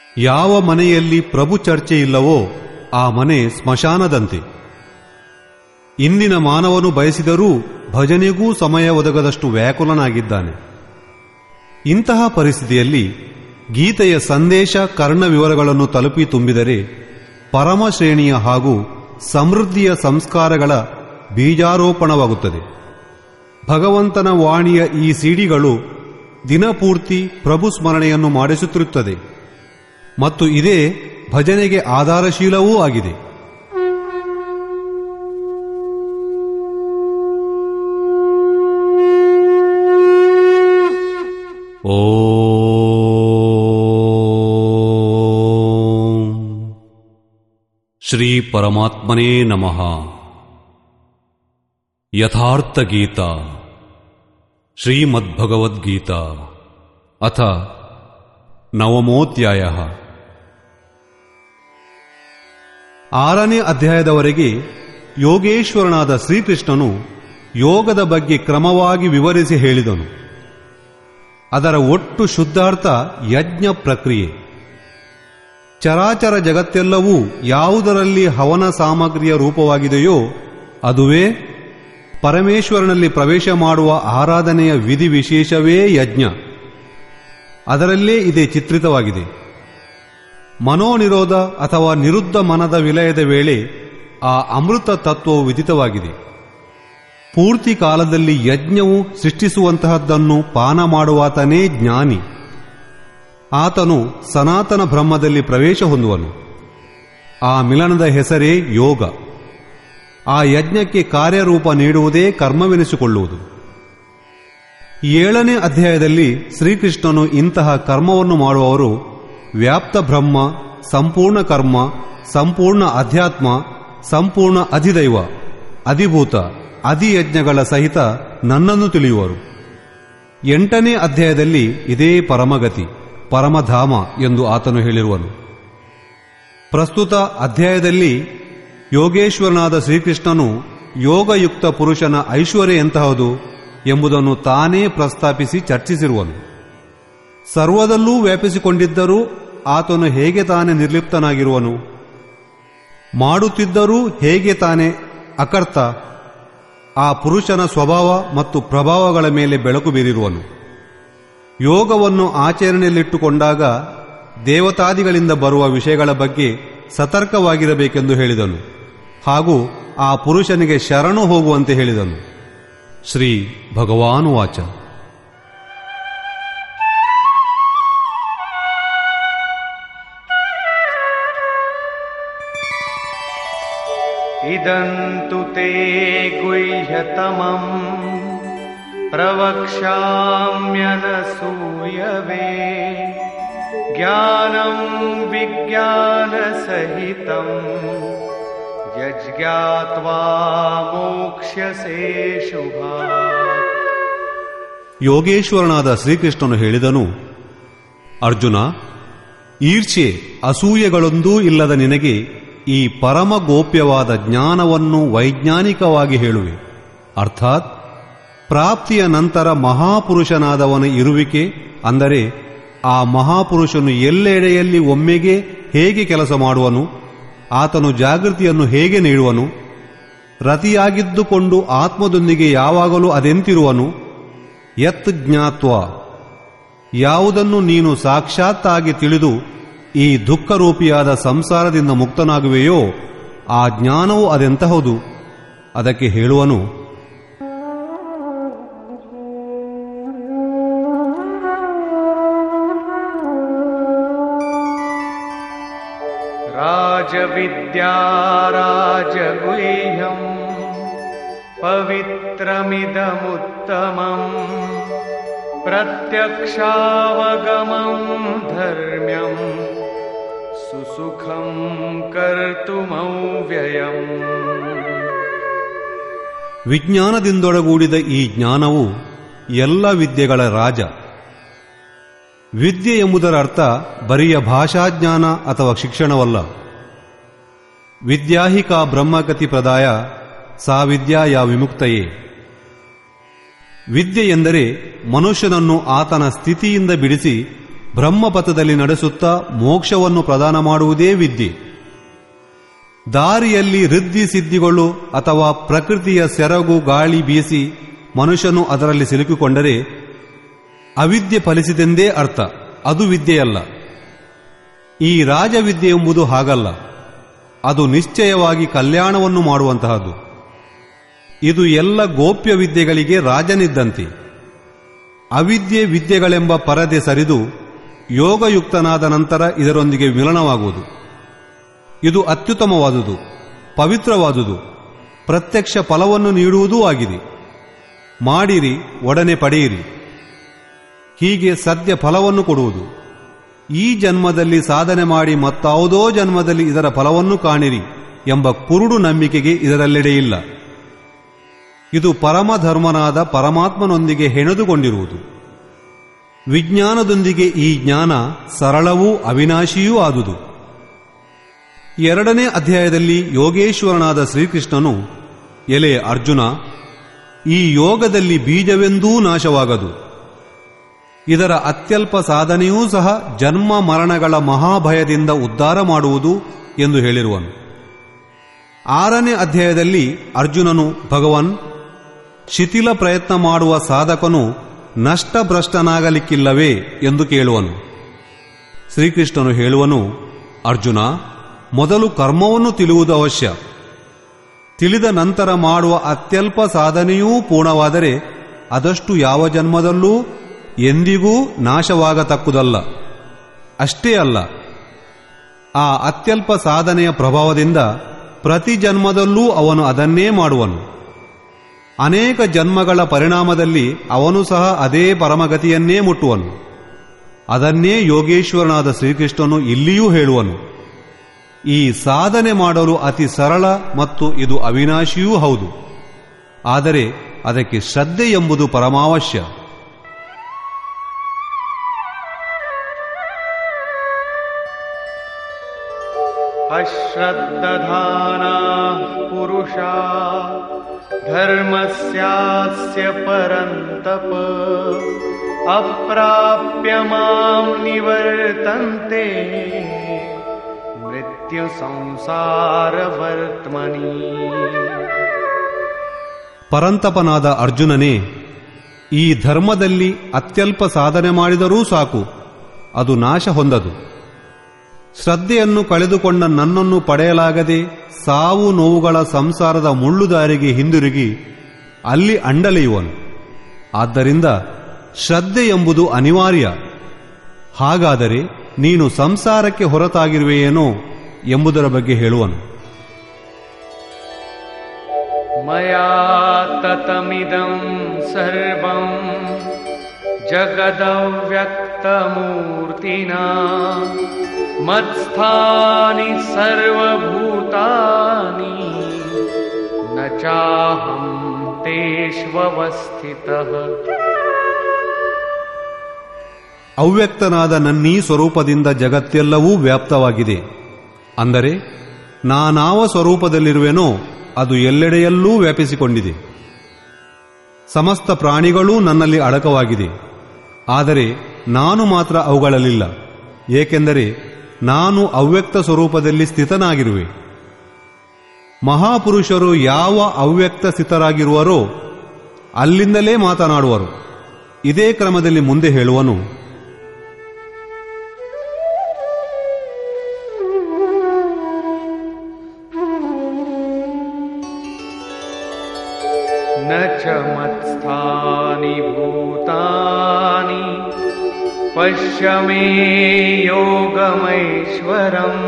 ಯಾವ ಮನೆಯಲ್ಲಿ ಪ್ರಭು ಚರ್ಚೆ ಇಲ್ಲವೋ ಆ ಮನೆ ಸ್ಮಶಾನದಂತೆ ಇಂದಿನ ಮಾನವನು ಬಯಸಿದರೂ ಭಜನೆಗೂ ಸಮಯ ಒದಗದಷ್ಟು ವ್ಯಾಕುಲನಾಗಿದ್ದಾನೆ ಇಂತಹ ಪರಿಸ್ಥಿತಿಯಲ್ಲಿ ಗೀತೆಯ ಸಂದೇಶ ಕರ್ಣ ವಿವರಗಳನ್ನು ತಲುಪಿ ತುಂಬಿದರೆ ಪರಮ ಶ್ರೇಣಿಯ ಹಾಗೂ ಸಮೃದ್ಧಿಯ ಸಂಸ್ಕಾರಗಳ ಬೀಜಾರೋಪಣವಾಗುತ್ತದೆ ಭಗವಂತನ ವಾಣಿಯ ಈ ಸಿಡಿಗಳು ದಿನಪೂರ್ತಿ ಪ್ರಭು ಸ್ಮರಣೆಯನ್ನು ಮಾಡಿಸುತ್ತಿರುತ್ತದೆ ಮತ್ತು ಇದೇ ಭಜನೆಗೆ ಆಧಾರಶೀಲವೂ ಆಗಿದೆ ಓಂ ಶ್ರೀ ಪರಮಾತ್ಮನೇ ನಮಃ ಯಥಾರ್ಥ ಗೀತಾ ಶ್ರೀಮದ್ಭಗವದ್ಗೀತಾ ಅಥ ನವಮೋಧ್ಯಾಯ ಆರನೇ ಅಧ್ಯಾಯದವರೆಗೆ ಯೋಗೇಶ್ವರನಾದ ಶ್ರೀಕೃಷ್ಣನು ಯೋಗದ ಬಗ್ಗೆ ಕ್ರಮವಾಗಿ ವಿವರಿಸಿ ಹೇಳಿದನು ಅದರ ಒಟ್ಟು ಶುದ್ಧಾರ್ಥ ಯಜ್ಞ ಪ್ರಕ್ರಿಯೆ ಚರಾಚರ ಜಗತ್ತೆಲ್ಲವೂ ಯಾವುದರಲ್ಲಿ ಹವನ ಸಾಮಗ್ರಿಯ ರೂಪವಾಗಿದೆಯೋ ಅದುವೇ ಪರಮೇಶ್ವರನಲ್ಲಿ ಪ್ರವೇಶ ಮಾಡುವ ಆರಾಧನೆಯ ವಿಧಿ ವಿಶೇಷವೇ ಯಜ್ಞ ಅದರಲ್ಲೇ ಇದೆ ಚಿತ್ರಿತವಾಗಿದೆ ಮನೋನಿರೋಧ ಅಥವಾ ನಿರುದ್ಧ ಮನದ ವಿಲಯದ ವೇಳೆ ಆ ಅಮೃತ ತತ್ವವು ವಿದಿತವಾಗಿದೆ ಪೂರ್ತಿ ಕಾಲದಲ್ಲಿ ಯಜ್ಞವು ಸೃಷ್ಟಿಸುವಂತಹದ್ದನ್ನು ಪಾನ ಮಾಡುವಾತನೇ ಜ್ಞಾನಿ ಆತನು ಸನಾತನ ಬ್ರಹ್ಮದಲ್ಲಿ ಪ್ರವೇಶ ಹೊಂದುವನು ಆ ಮಿಲನದ ಹೆಸರೇ ಯೋಗ ಆ ಯಜ್ಞಕ್ಕೆ ಕಾರ್ಯರೂಪ ನೀಡುವುದೇ ಕರ್ಮವೆನಿಸಿಕೊಳ್ಳುವುದು ಏಳನೇ ಅಧ್ಯಾಯದಲ್ಲಿ ಶ್ರೀಕೃಷ್ಣನು ಇಂತಹ ಕರ್ಮವನ್ನು ಮಾಡುವವರು ವ್ಯಾಪ್ತ ಬ್ರಹ್ಮ ಸಂಪೂರ್ಣ ಕರ್ಮ ಸಂಪೂರ್ಣ ಅಧ್ಯಾತ್ಮ ಸಂಪೂರ್ಣ ಅಧಿದೈವ ಅಧಿಭೂತ ಅಧಿಯಜ್ಞಗಳ ಸಹಿತ ನನ್ನನ್ನು ತಿಳಿಯುವರು ಎಂಟನೇ ಅಧ್ಯಾಯದಲ್ಲಿ ಇದೇ ಪರಮಗತಿ ಪರಮಧಾಮ ಎಂದು ಆತನು ಹೇಳಿರುವನು ಪ್ರಸ್ತುತ ಅಧ್ಯಾಯದಲ್ಲಿ ಯೋಗೇಶ್ವರನಾದ ಶ್ರೀಕೃಷ್ಣನು ಯೋಗಯುಕ್ತ ಪುರುಷನ ಐಶ್ವರ್ಯ ಎಂತಹದು ಎಂಬುದನ್ನು ತಾನೇ ಪ್ರಸ್ತಾಪಿಸಿ ಚರ್ಚಿಸಿರುವನು ಸರ್ವದಲ್ಲೂ ವ್ಯಾಪಿಸಿಕೊಂಡಿದ್ದರೂ ಆತನು ಹೇಗೆ ತಾನೇ ನಿರ್ಲಿಪ್ತನಾಗಿರುವನು ಮಾಡುತ್ತಿದ್ದರೂ ಹೇಗೆ ತಾನೇ ಅಕರ್ತ ಆ ಪುರುಷನ ಸ್ವಭಾವ ಮತ್ತು ಪ್ರಭಾವಗಳ ಮೇಲೆ ಬೆಳಕು ಬೀರಿರುವನು ಯೋಗವನ್ನು ಆಚರಣೆಯಲ್ಲಿಟ್ಟುಕೊಂಡಾಗ ದೇವತಾದಿಗಳಿಂದ ಬರುವ ವಿಷಯಗಳ ಬಗ್ಗೆ ಸತರ್ಕವಾಗಿರಬೇಕೆಂದು ಹೇಳಿದನು ಹಾಗೂ ಆ ಪುರುಷನಿಗೆ ಶರಣು ಹೋಗುವಂತೆ ಹೇಳಿದನು ಶ್ರೀ ಭಗವಾನುವಾಚ इदन्तु ते गुह्यतमम् प्रवक्ष्याम्यनसूयवे ज्ञानम् विज्ञानसहितम् यज्ञात्वा मोक्ष्यसे शुभा ಯೋಗೇಶ್ವರನಾದ ಶ್ರೀಕೃಷ್ಣನು ಹೇಳಿದನು ಅರ್ಜುನ ಈರ್ಷೆ ಅಸೂಯೆಗಳೊಂದೂ ಇಲ್ಲದ ನಿನಗೆ ಈ ಪರಮ ಗೋಪ್ಯವಾದ ಜ್ಞಾನವನ್ನು ವೈಜ್ಞಾನಿಕವಾಗಿ ಹೇಳುವೆ ಅರ್ಥಾತ್ ಪ್ರಾಪ್ತಿಯ ನಂತರ ಮಹಾಪುರುಷನಾದವನ ಇರುವಿಕೆ ಅಂದರೆ ಆ ಮಹಾಪುರುಷನು ಎಲ್ಲೆಡೆಯಲ್ಲಿ ಒಮ್ಮೆಗೆ ಹೇಗೆ ಕೆಲಸ ಮಾಡುವನು ಆತನು ಜಾಗೃತಿಯನ್ನು ಹೇಗೆ ನೀಡುವನು ರತಿಯಾಗಿದ್ದುಕೊಂಡು ಆತ್ಮದೊಂದಿಗೆ ಯಾವಾಗಲೂ ಅದೆಂತಿರುವನು ಯತ್ ಜ್ಞಾತ್ವ ಯಾವುದನ್ನು ನೀನು ಸಾಕ್ಷಾತ್ತಾಗಿ ತಿಳಿದು ಈ ದುಃಖರೂಪಿಯಾದ ಸಂಸಾರದಿಂದ ಮುಕ್ತನಾಗುವೆಯೋ ಆ ಜ್ಞಾನವು ಅದೆಂತಹದು ಅದಕ್ಕೆ ಹೇಳುವನು राजविद्या राजगुह्यम् पवित्रमिदमुत्तमम् प्रत्यक्षावगमम् धर्म्यम् सुसुखम् कर्तुमव्ययम् ವಿಜ್ಞಾನದಿಂದೊಡಗೂಡಿದ ಈ ಜ್ಞಾನವು ಎಲ್ಲ ವಿದ್ಯೆಗಳ ರಾಜ ವಿದ್ಯೆ ಎಂಬುದರ ಅರ್ಥ ಬರಿಯ ಭಾಷಾಜ್ಞಾನ ಅಥವಾ ಶಿಕ್ಷಣವಲ್ಲ ವಿದ್ಯಾಹಿಕ ಬ್ರಹ್ಮಗತಿ ಪ್ರದಾಯ ಸಾ ವಿದ್ಯಾಯ ವಿಮುಕ್ತಯೇ ವಿದ್ಯೆ ಎಂದರೆ ಮನುಷ್ಯನನ್ನು ಆತನ ಸ್ಥಿತಿಯಿಂದ ಬಿಡಿಸಿ ಬ್ರಹ್ಮಪಥದಲ್ಲಿ ನಡೆಸುತ್ತಾ ಮೋಕ್ಷವನ್ನು ಪ್ರದಾನ ಮಾಡುವುದೇ ವಿದ್ಯೆ ದಾರಿಯಲ್ಲಿ ರಿದ್ದಿ ಸಿದ್ಧಿಗಳು ಅಥವಾ ಪ್ರಕೃತಿಯ ಸೆರಗು ಗಾಳಿ ಬೀಸಿ ಮನುಷ್ಯನು ಅದರಲ್ಲಿ ಸಿಲುಕಿಕೊಂಡರೆ ಅವಿದ್ಯೆ ಫಲಿಸಿದೆಂದೇ ಅರ್ಥ ಅದು ವಿದ್ಯೆಯಲ್ಲ ಈ ರಾಜವಿದ್ಯೆ ಎಂಬುದು ಹಾಗಲ್ಲ ಅದು ನಿಶ್ಚಯವಾಗಿ ಕಲ್ಯಾಣವನ್ನು ಮಾಡುವಂತಹದ್ದು ಇದು ಎಲ್ಲ ಗೋಪ್ಯ ವಿದ್ಯೆಗಳಿಗೆ ರಾಜನಿದ್ದಂತೆ ಅವಿದ್ಯೆ ವಿದ್ಯೆಗಳೆಂಬ ಪರದೆ ಸರಿದು ಯೋಗಯುಕ್ತನಾದ ನಂತರ ಇದರೊಂದಿಗೆ ಮಿಲನವಾಗುವುದು ಇದು ಅತ್ಯುತ್ತಮವಾದುದು ಪವಿತ್ರವಾದುದು ಪ್ರತ್ಯಕ್ಷ ಫಲವನ್ನು ನೀಡುವುದೂ ಆಗಿದೆ ಮಾಡಿರಿ ಒಡನೆ ಪಡೆಯಿರಿ ಹೀಗೆ ಸದ್ಯ ಫಲವನ್ನು ಕೊಡುವುದು ಈ ಜನ್ಮದಲ್ಲಿ ಸಾಧನೆ ಮಾಡಿ ಮತ್ತಾವುದೋ ಜನ್ಮದಲ್ಲಿ ಇದರ ಫಲವನ್ನು ಕಾಣಿರಿ ಎಂಬ ಕುರುಡು ನಂಬಿಕೆಗೆ ಇದರಲ್ಲೆಡೆಯಿಲ್ಲ ಇದು ಪರಮಧರ್ಮನಾದ ಪರಮಾತ್ಮನೊಂದಿಗೆ ಹೆಣೆದುಕೊಂಡಿರುವುದು ವಿಜ್ಞಾನದೊಂದಿಗೆ ಈ ಜ್ಞಾನ ಸರಳವೂ ಅವಿನಾಶಿಯೂ ಆದುದು ಎರಡನೇ ಅಧ್ಯಾಯದಲ್ಲಿ ಯೋಗೇಶ್ವರನಾದ ಶ್ರೀಕೃಷ್ಣನು ಎಲೆ ಅರ್ಜುನ ಈ ಯೋಗದಲ್ಲಿ ಬೀಜವೆಂದೂ ನಾಶವಾಗದು ಇದರ ಅತ್ಯಲ್ಪ ಸಾಧನೆಯೂ ಸಹ ಜನ್ಮ ಮರಣಗಳ ಮಹಾಭಯದಿಂದ ಉದ್ಧಾರ ಮಾಡುವುದು ಎಂದು ಹೇಳಿರುವನು ಆರನೇ ಅಧ್ಯಾಯದಲ್ಲಿ ಅರ್ಜುನನು ಭಗವನ್ ಶಿಥಿಲ ಪ್ರಯತ್ನ ಮಾಡುವ ಸಾಧಕನು ನಷ್ಟಭ್ರಷ್ಟನಾಗಲಿಕ್ಕಿಲ್ಲವೇ ಎಂದು ಕೇಳುವನು ಶ್ರೀಕೃಷ್ಣನು ಹೇಳುವನು ಅರ್ಜುನ ಮೊದಲು ಕರ್ಮವನ್ನು ತಿಳಿಯುವುದು ಅವಶ್ಯ ತಿಳಿದ ನಂತರ ಮಾಡುವ ಅತ್ಯಲ್ಪ ಸಾಧನೆಯೂ ಪೂರ್ಣವಾದರೆ ಅದಷ್ಟು ಯಾವ ಜನ್ಮದಲ್ಲೂ ಎಂದಿಗೂ ನಾಶವಾಗತಕ್ಕುದಲ್ಲ ಅಷ್ಟೇ ಅಲ್ಲ ಆ ಅತ್ಯಲ್ಪ ಸಾಧನೆಯ ಪ್ರಭಾವದಿಂದ ಪ್ರತಿ ಜನ್ಮದಲ್ಲೂ ಅವನು ಅದನ್ನೇ ಮಾಡುವನು ಅನೇಕ ಜನ್ಮಗಳ ಪರಿಣಾಮದಲ್ಲಿ ಅವನು ಸಹ ಅದೇ ಪರಮಗತಿಯನ್ನೇ ಮುಟ್ಟುವನು ಅದನ್ನೇ ಯೋಗೇಶ್ವರನಾದ ಶ್ರೀಕೃಷ್ಣನು ಇಲ್ಲಿಯೂ ಹೇಳುವನು ಈ ಸಾಧನೆ ಮಾಡಲು ಅತಿ ಸರಳ ಮತ್ತು ಇದು ಅವಿನಾಶಿಯೂ ಹೌದು ಆದರೆ ಅದಕ್ಕೆ ಶ್ರದ್ಧೆ ಎಂಬುದು ಪರಮಾವಶ್ಯ अश्रद्दधानाः पुरुषा धर्मस्यास्य परन्तप अप्राप्य मां निवर्तन्ते मृत्युसंसारवर्त्मनि ಪರಂತಪನಾದ ಅರ್ಜುನನೇ ಈ ಧರ್ಮದಲ್ಲಿ ಅತ್ಯಲ್ಪ ಸಾಧನೆ ಮಾಡಿದರೂ ಸಾಕು ಅದು ನಾಶ ಹೊಂದದು ಶ್ರದ್ಧೆಯನ್ನು ಕಳೆದುಕೊಂಡ ನನ್ನನ್ನು ಪಡೆಯಲಾಗದೆ ಸಾವು ನೋವುಗಳ ಸಂಸಾರದ ಮುಳ್ಳುದಾರಿಗೆ ಹಿಂದಿರುಗಿ ಅಲ್ಲಿ ಅಂಡಲೆಯುವನು ಆದ್ದರಿಂದ ಶ್ರದ್ಧೆ ಎಂಬುದು ಅನಿವಾರ್ಯ ಹಾಗಾದರೆ ನೀನು ಸಂಸಾರಕ್ಕೆ ಹೊರತಾಗಿರುವೆಯೇನೋ ಎಂಬುದರ ಬಗ್ಗೆ ಹೇಳುವನು मया ततमिदं सर्वं जगदव्यक्तमूर्तिना मत्स्थानि सर्वभूतानि न चाहं तेष्वस्थितः ಅವ್ಯಕ್ತನಾದ ನನ್ನೀ ಸ್ವರೂಪದಿಂದ ಜಗತ್ತೆಲ್ಲವೂ ವ್ಯಾಪ್ತವಾಗಿದೆ ಅಂದರೆ ನಾನಾವ ಸ್ವರೂಪದಲ್ಲಿರುವೆನೋ ಅದು ಎಲ್ಲೆಡೆಯಲ್ಲೂ ವ್ಯಾಪಿಸಿಕೊಂಡಿದೆ ಸಮಸ್ತ ಪ್ರಾಣಿಗಳೂ ನನ್ನಲ್ಲಿ ಅಡಕವಾಗಿದೆ ಆದರೆ ನಾನು ಮಾತ್ರ ಅವುಗಳಲ್ಲಿಲ್ಲ ಏಕೆಂದರೆ ನಾನು ಅವ್ಯಕ್ತ ಸ್ವರೂಪದಲ್ಲಿ ಸ್ಥಿತನಾಗಿರುವೆ ಮಹಾಪುರುಷರು ಯಾವ ಅವ್ಯಕ್ತ ಸ್ಥಿತರಾಗಿರುವರೋ ಅಲ್ಲಿಂದಲೇ ಮಾತನಾಡುವರು ಇದೇ ಕ್ರಮದಲ್ಲಿ ಮುಂದೆ ಹೇಳುವನು न च मत्स्थानि भूतानि पश्य मे योगमैश्वरम्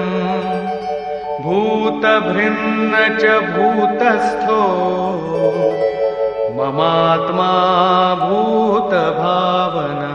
भूतभृन्न च भूतस्थो ममात्मा भूतभावनः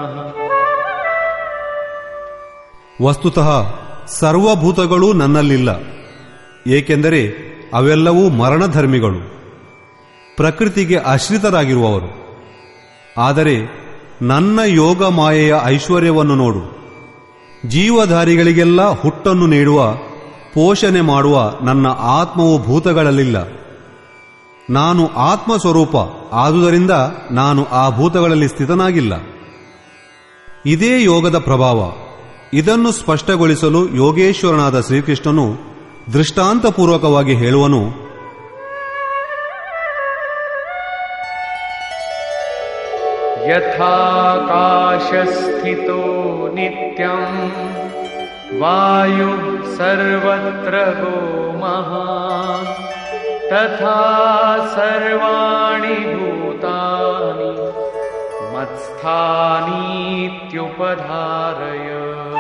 ವಸ್ತುತಃ ಸರ್ವಭೂತಗಳೂ ನನ್ನಲ್ಲಿಲ್ಲ ಏಕೆಂದರೆ ಅವೆಲ್ಲವೂ ಮರಣಧರ್ಮಿಗಳು ಪ್ರಕೃತಿಗೆ ಆಶ್ರಿತರಾಗಿರುವವರು ಆದರೆ ನನ್ನ ಯೋಗ ಮಾಯೆಯ ಐಶ್ವರ್ಯವನ್ನು ನೋಡು ಜೀವಧಾರಿಗಳಿಗೆಲ್ಲ ಹುಟ್ಟನ್ನು ನೀಡುವ ಪೋಷಣೆ ಮಾಡುವ ನನ್ನ ಆತ್ಮವು ಭೂತಗಳಲ್ಲಿಲ್ಲ ನಾನು ಆತ್ಮ ಸ್ವರೂಪ ಆದುದರಿಂದ ನಾನು ಆ ಭೂತಗಳಲ್ಲಿ ಸ್ಥಿತನಾಗಿಲ್ಲ ಇದೇ ಯೋಗದ ಪ್ರಭಾವ ಇದನ್ನು ಸ್ಪಷ್ಟಗೊಳಿಸಲು ಯೋಗೇಶ್ವರನಾದ ಶ್ರೀಕೃಷ್ಣನು ದೃಷ್ಟಾಂತಪೂರ್ವಕವಾಗಿ ಹೇಳುವನು यथाकाशस्थितो नित्यम् वायुः सर्वत्र गो महान् तथा सर्वाणि भूतानि मत्स्थानीत्युपधारय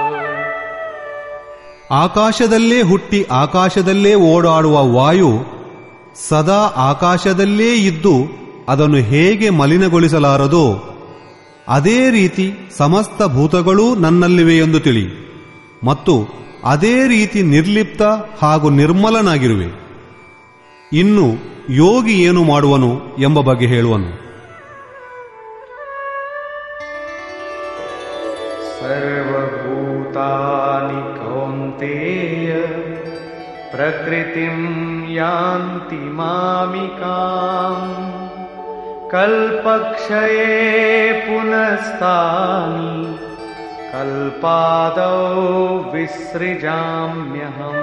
ಆಕಾಶದಲ್ಲೇ ಹುಟ್ಟಿ ಆಕಾಶದಲ್ಲೇ ಓಡಾಡುವ ವಾಯು ಸದಾ ಆಕಾಶದಲ್ಲೇ ಇದ್ದು ಅದನ್ನು ಹೇಗೆ ಮಲಿನಗೊಳಿಸಲಾರದೋ ಅದೇ ರೀತಿ ಸಮಸ್ತ ಭೂತಗಳೂ ನನ್ನಲ್ಲಿವೆ ಎಂದು ತಿಳಿ ಮತ್ತು ಅದೇ ರೀತಿ ನಿರ್ಲಿಪ್ತ ಹಾಗೂ ನಿರ್ಮಲನಾಗಿರುವೆ ಇನ್ನು ಯೋಗಿ ಏನು ಮಾಡುವನು ಎಂಬ ಬಗ್ಗೆ ಹೇಳುವನು सर्वभूतानि कौन्तेय प्रकृतिं यान्ति मामिकाम् कल्पक्षये पुनस्तानि कल्पादौ विसृजाम्यहम्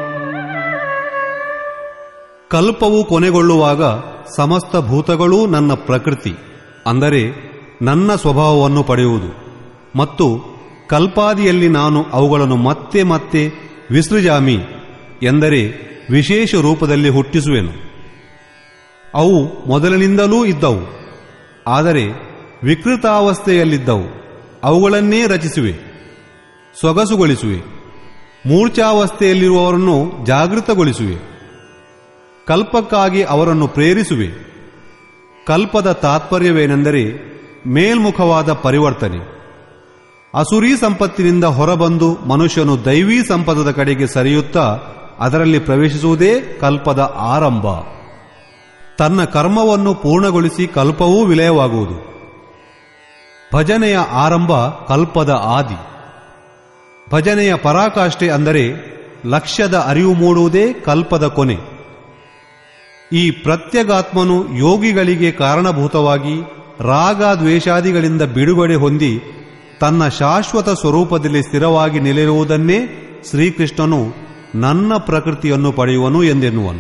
ಕಲ್ಪವು ಕೊನೆಗೊಳ್ಳುವಾಗ ಸಮಸ್ತ ಭೂತಗಳೂ ನನ್ನ ಪ್ರಕೃತಿ ಅಂದರೆ ನನ್ನ ಸ್ವಭಾವವನ್ನು ಪಡೆಯುವುದು ಮತ್ತು ಕಲ್ಪಾದಿಯಲ್ಲಿ ನಾನು ಅವುಗಳನ್ನು ಮತ್ತೆ ಮತ್ತೆ ವಿಸೃಜಾಮಿ ಎಂದರೆ ವಿಶೇಷ ರೂಪದಲ್ಲಿ ಹುಟ್ಟಿಸುವೆನು ಅವು ಮೊದಲಿನಿಂದಲೂ ಇದ್ದವು ಆದರೆ ವಿಕೃತಾವಸ್ಥೆಯಲ್ಲಿದ್ದವು ಅವುಗಳನ್ನೇ ರಚಿಸುವೆ ಸೊಗಸುಗೊಳಿಸುವೆ ಮೂರ್ಛಾವಸ್ಥೆಯಲ್ಲಿರುವವರನ್ನು ಜಾಗೃತಗೊಳಿಸುವೆ ಕಲ್ಪಕ್ಕಾಗಿ ಅವರನ್ನು ಪ್ರೇರಿಸುವೆ ಕಲ್ಪದ ತಾತ್ಪರ್ಯವೇನೆಂದರೆ ಮೇಲ್ಮುಖವಾದ ಪರಿವರ್ತನೆ ಅಸುರಿ ಸಂಪತ್ತಿನಿಂದ ಹೊರಬಂದು ಮನುಷ್ಯನು ದೈವೀ ಸಂಪದದ ಕಡೆಗೆ ಸರಿಯುತ್ತಾ ಅದರಲ್ಲಿ ಪ್ರವೇಶಿಸುವುದೇ ಕಲ್ಪದ ಆರಂಭ ತನ್ನ ಕರ್ಮವನ್ನು ಪೂರ್ಣಗೊಳಿಸಿ ಕಲ್ಪವೂ ವಿಲಯವಾಗುವುದು ಭಜನೆಯ ಆರಂಭ ಕಲ್ಪದ ಆದಿ ಭಜನೆಯ ಪರಾಕಾಷ್ಠೆ ಅಂದರೆ ಲಕ್ಷ್ಯದ ಅರಿವು ಮೂಡುವುದೇ ಕಲ್ಪದ ಕೊನೆ ಈ ಪ್ರತ್ಯಗಾತ್ಮನು ಯೋಗಿಗಳಿಗೆ ಕಾರಣಭೂತವಾಗಿ ರಾಗ ದ್ವೇಷಾದಿಗಳಿಂದ ಬಿಡುಗಡೆ ಹೊಂದಿ ತನ್ನ ಶಾಶ್ವತ ಸ್ವರೂಪದಲ್ಲಿ ಸ್ಥಿರವಾಗಿ ನೆಲೆಯಿರುವುದನ್ನೇ ಶ್ರೀಕೃಷ್ಣನು ನನ್ನ ಪ್ರಕೃತಿಯನ್ನು ಪಡೆಯುವನು ಎಂದೆನ್ನುವನು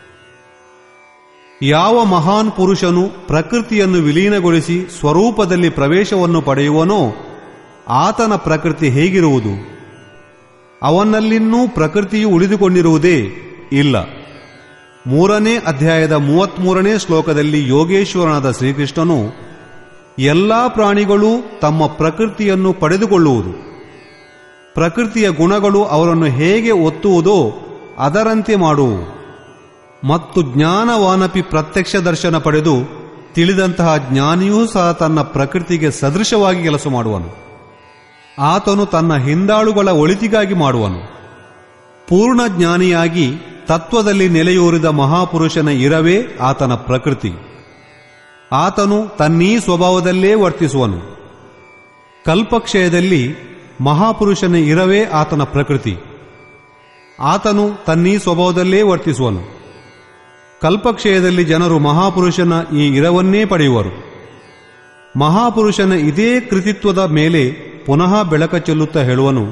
ಯಾವ ಮಹಾನ್ ಪುರುಷನು ಪ್ರಕೃತಿಯನ್ನು ವಿಲೀನಗೊಳಿಸಿ ಸ್ವರೂಪದಲ್ಲಿ ಪ್ರವೇಶವನ್ನು ಪಡೆಯುವನೋ ಆತನ ಪ್ರಕೃತಿ ಹೇಗಿರುವುದು ಅವನಲ್ಲಿನ್ನೂ ಪ್ರಕೃತಿಯು ಉಳಿದುಕೊಂಡಿರುವುದೇ ಇಲ್ಲ ಮೂರನೇ ಅಧ್ಯಾಯದ ಮೂವತ್ಮೂರನೇ ಶ್ಲೋಕದಲ್ಲಿ ಯೋಗೇಶ್ವರನಾದ ಶ್ರೀಕೃಷ್ಣನು ಎಲ್ಲಾ ಪ್ರಾಣಿಗಳೂ ತಮ್ಮ ಪ್ರಕೃತಿಯನ್ನು ಪಡೆದುಕೊಳ್ಳುವುದು ಪ್ರಕೃತಿಯ ಗುಣಗಳು ಅವರನ್ನು ಹೇಗೆ ಒತ್ತುವುದೋ ಅದರಂತೆ ಮಾಡುವು ಮತ್ತು ಜ್ಞಾನವಾನಪಿ ಪ್ರತ್ಯಕ್ಷ ದರ್ಶನ ಪಡೆದು ತಿಳಿದಂತಹ ಜ್ಞಾನಿಯೂ ಸಹ ತನ್ನ ಪ್ರಕೃತಿಗೆ ಸದೃಶವಾಗಿ ಕೆಲಸ ಮಾಡುವನು ಆತನು ತನ್ನ ಹಿಂದಾಳುಗಳ ಒಳಿತಿಗಾಗಿ ಮಾಡುವನು ಪೂರ್ಣ ಜ್ಞಾನಿಯಾಗಿ ತತ್ವದಲ್ಲಿ ನೆಲೆಯೂರಿದ ಮಹಾಪುರುಷನ ಇರವೇ ಆತನ ಪ್ರಕೃತಿ ಆತನು ತನ್ನೀ ಸ್ವಭಾವದಲ್ಲೇ ವರ್ತಿಸುವನು ಕಲ್ಪಕ್ಷಯದಲ್ಲಿ ಮಹಾಪುರುಷನ ಇರವೇ ಆತನ ಪ್ರಕೃತಿ ಆತನು ತನ್ನೀ ಸ್ವಭಾವದಲ್ಲೇ ವರ್ತಿಸುವನು ಕಲ್ಪಕ್ಷಯದಲ್ಲಿ ಜನರು ಮಹಾಪುರುಷನ ಈ ಇರವನ್ನೇ ಪಡೆಯುವರು ಮಹಾಪುರುಷನ ಇದೇ ಕೃತಿತ್ವದ ಮೇಲೆ ಪುನಃ ಬೆಳಕ ಚೆಲ್ಲುತ್ತಾ ಹೇಳುವನು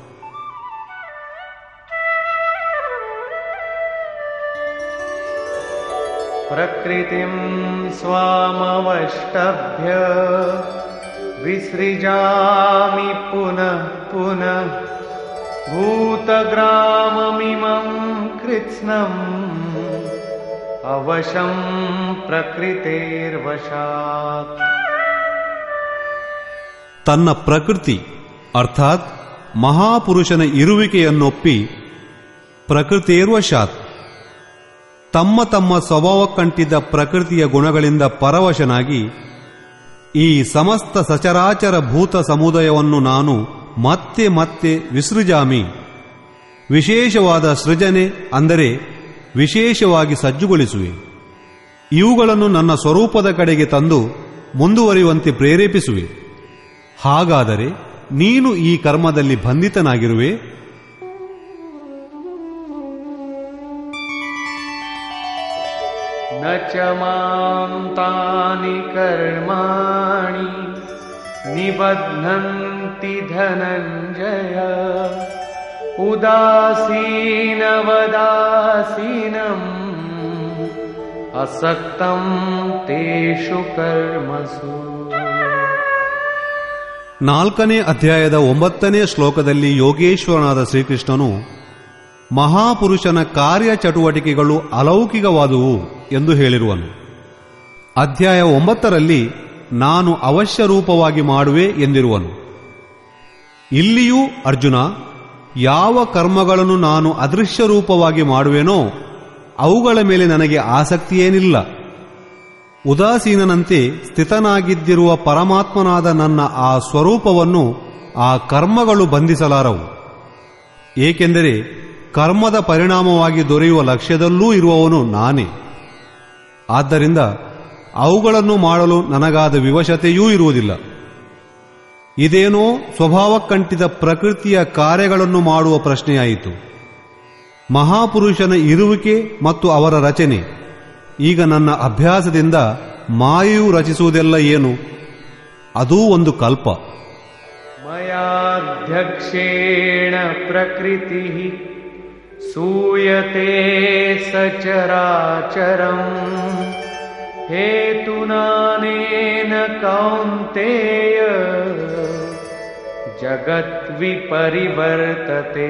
प्रकृतिं स्वामवष्टभ्य विसृजामि पुनः पुनः भूतग्राममिमं कृत्स्नम् अवशं प्रकृतेर्वशात् ತನ್ನ ಪ್ರಕೃತಿ ಅರ್ಥಾತ್ ಮಹಾಪುರುಷನ ಇರುವಿಕೆಯನ್ನೊಪ್ಪಿ ಪ್ರಕೃತಿರ್ವಶಾತ್ ತಮ್ಮ ತಮ್ಮ ಸ್ವಭಾವಕ್ಕಂಟಿದ್ದ ಪ್ರಕೃತಿಯ ಗುಣಗಳಿಂದ ಪರವಶನಾಗಿ ಈ ಸಮಸ್ತ ಸಚರಾಚರ ಭೂತ ಸಮುದಾಯವನ್ನು ನಾನು ಮತ್ತೆ ಮತ್ತೆ ವಿಸೃಜಾಮಿ ವಿಶೇಷವಾದ ಸೃಜನೆ ಅಂದರೆ ವಿಶೇಷವಾಗಿ ಸಜ್ಜುಗೊಳಿಸುವೆ ಇವುಗಳನ್ನು ನನ್ನ ಸ್ವರೂಪದ ಕಡೆಗೆ ತಂದು ಮುಂದುವರಿಯುವಂತೆ ಪ್ರೇರೇಪಿಸುವೆ ಹಾಗಾದರೆ ನೀನು ಈ ಕರ್ಮದಲ್ಲಿ ಬಂಧಿತನಾಗಿರುವೆ न च मां तानि कर्माणि निबध्नन्ति धनञ्जय उदासीनवदासीनम् असक्तं तेषु कर्मसु ನಾಲ್ಕನೇ ಅಧ್ಯಾಯದ ಒಂಬತ್ತನೇ ಶ್ಲೋಕದಲ್ಲಿ ಯೋಗೇಶ್ವರನಾದ ಶ್ರೀಕೃಷ್ಣನು ಮಹಾಪುರುಷನ ಕಾರ್ಯಚಟುವಟಿಕೆಗಳು ಅಲೌಕಿಕವಾದುವು ಎಂದು ಹೇಳಿರುವನು ಅಧ್ಯಾಯ ಒಂಬತ್ತರಲ್ಲಿ ನಾನು ಅವಶ್ಯ ರೂಪವಾಗಿ ಮಾಡುವೆ ಎಂದಿರುವನು ಇಲ್ಲಿಯೂ ಅರ್ಜುನ ಯಾವ ಕರ್ಮಗಳನ್ನು ನಾನು ಅದೃಶ್ಯ ರೂಪವಾಗಿ ಮಾಡುವೆನೋ ಅವುಗಳ ಮೇಲೆ ನನಗೆ ಆಸಕ್ತಿಯೇನಿಲ್ಲ ಉದಾಸೀನನಂತೆ ಸ್ಥಿತನಾಗಿದ್ದಿರುವ ಪರಮಾತ್ಮನಾದ ನನ್ನ ಆ ಸ್ವರೂಪವನ್ನು ಆ ಕರ್ಮಗಳು ಬಂಧಿಸಲಾರವು ಏಕೆಂದರೆ ಕರ್ಮದ ಪರಿಣಾಮವಾಗಿ ದೊರೆಯುವ ಲಕ್ಷ್ಯದಲ್ಲೂ ಇರುವವನು ನಾನೇ ಆದ್ದರಿಂದ ಅವುಗಳನ್ನು ಮಾಡಲು ನನಗಾದ ವಿವಶತೆಯೂ ಇರುವುದಿಲ್ಲ ಇದೇನೋ ಸ್ವಭಾವಕ್ಕಂಟಿದ ಪ್ರಕೃತಿಯ ಕಾರ್ಯಗಳನ್ನು ಮಾಡುವ ಪ್ರಶ್ನೆಯಾಯಿತು ಮಹಾಪುರುಷನ ಇರುವಿಕೆ ಮತ್ತು ಅವರ ರಚನೆ ಈಗ ನನ್ನ ಅಭ್ಯಾಸದಿಂದ ಮಾಯೆಯು ರಚಿಸುವುದೆಲ್ಲ ಏನು ಅದೂ ಒಂದು ಕಲ್ಪ मयाध्यक्षेण प्रकृतिः सूयते सचराचरम् हेतुनानेन कौन्तेय जगद्विपरिवर्तते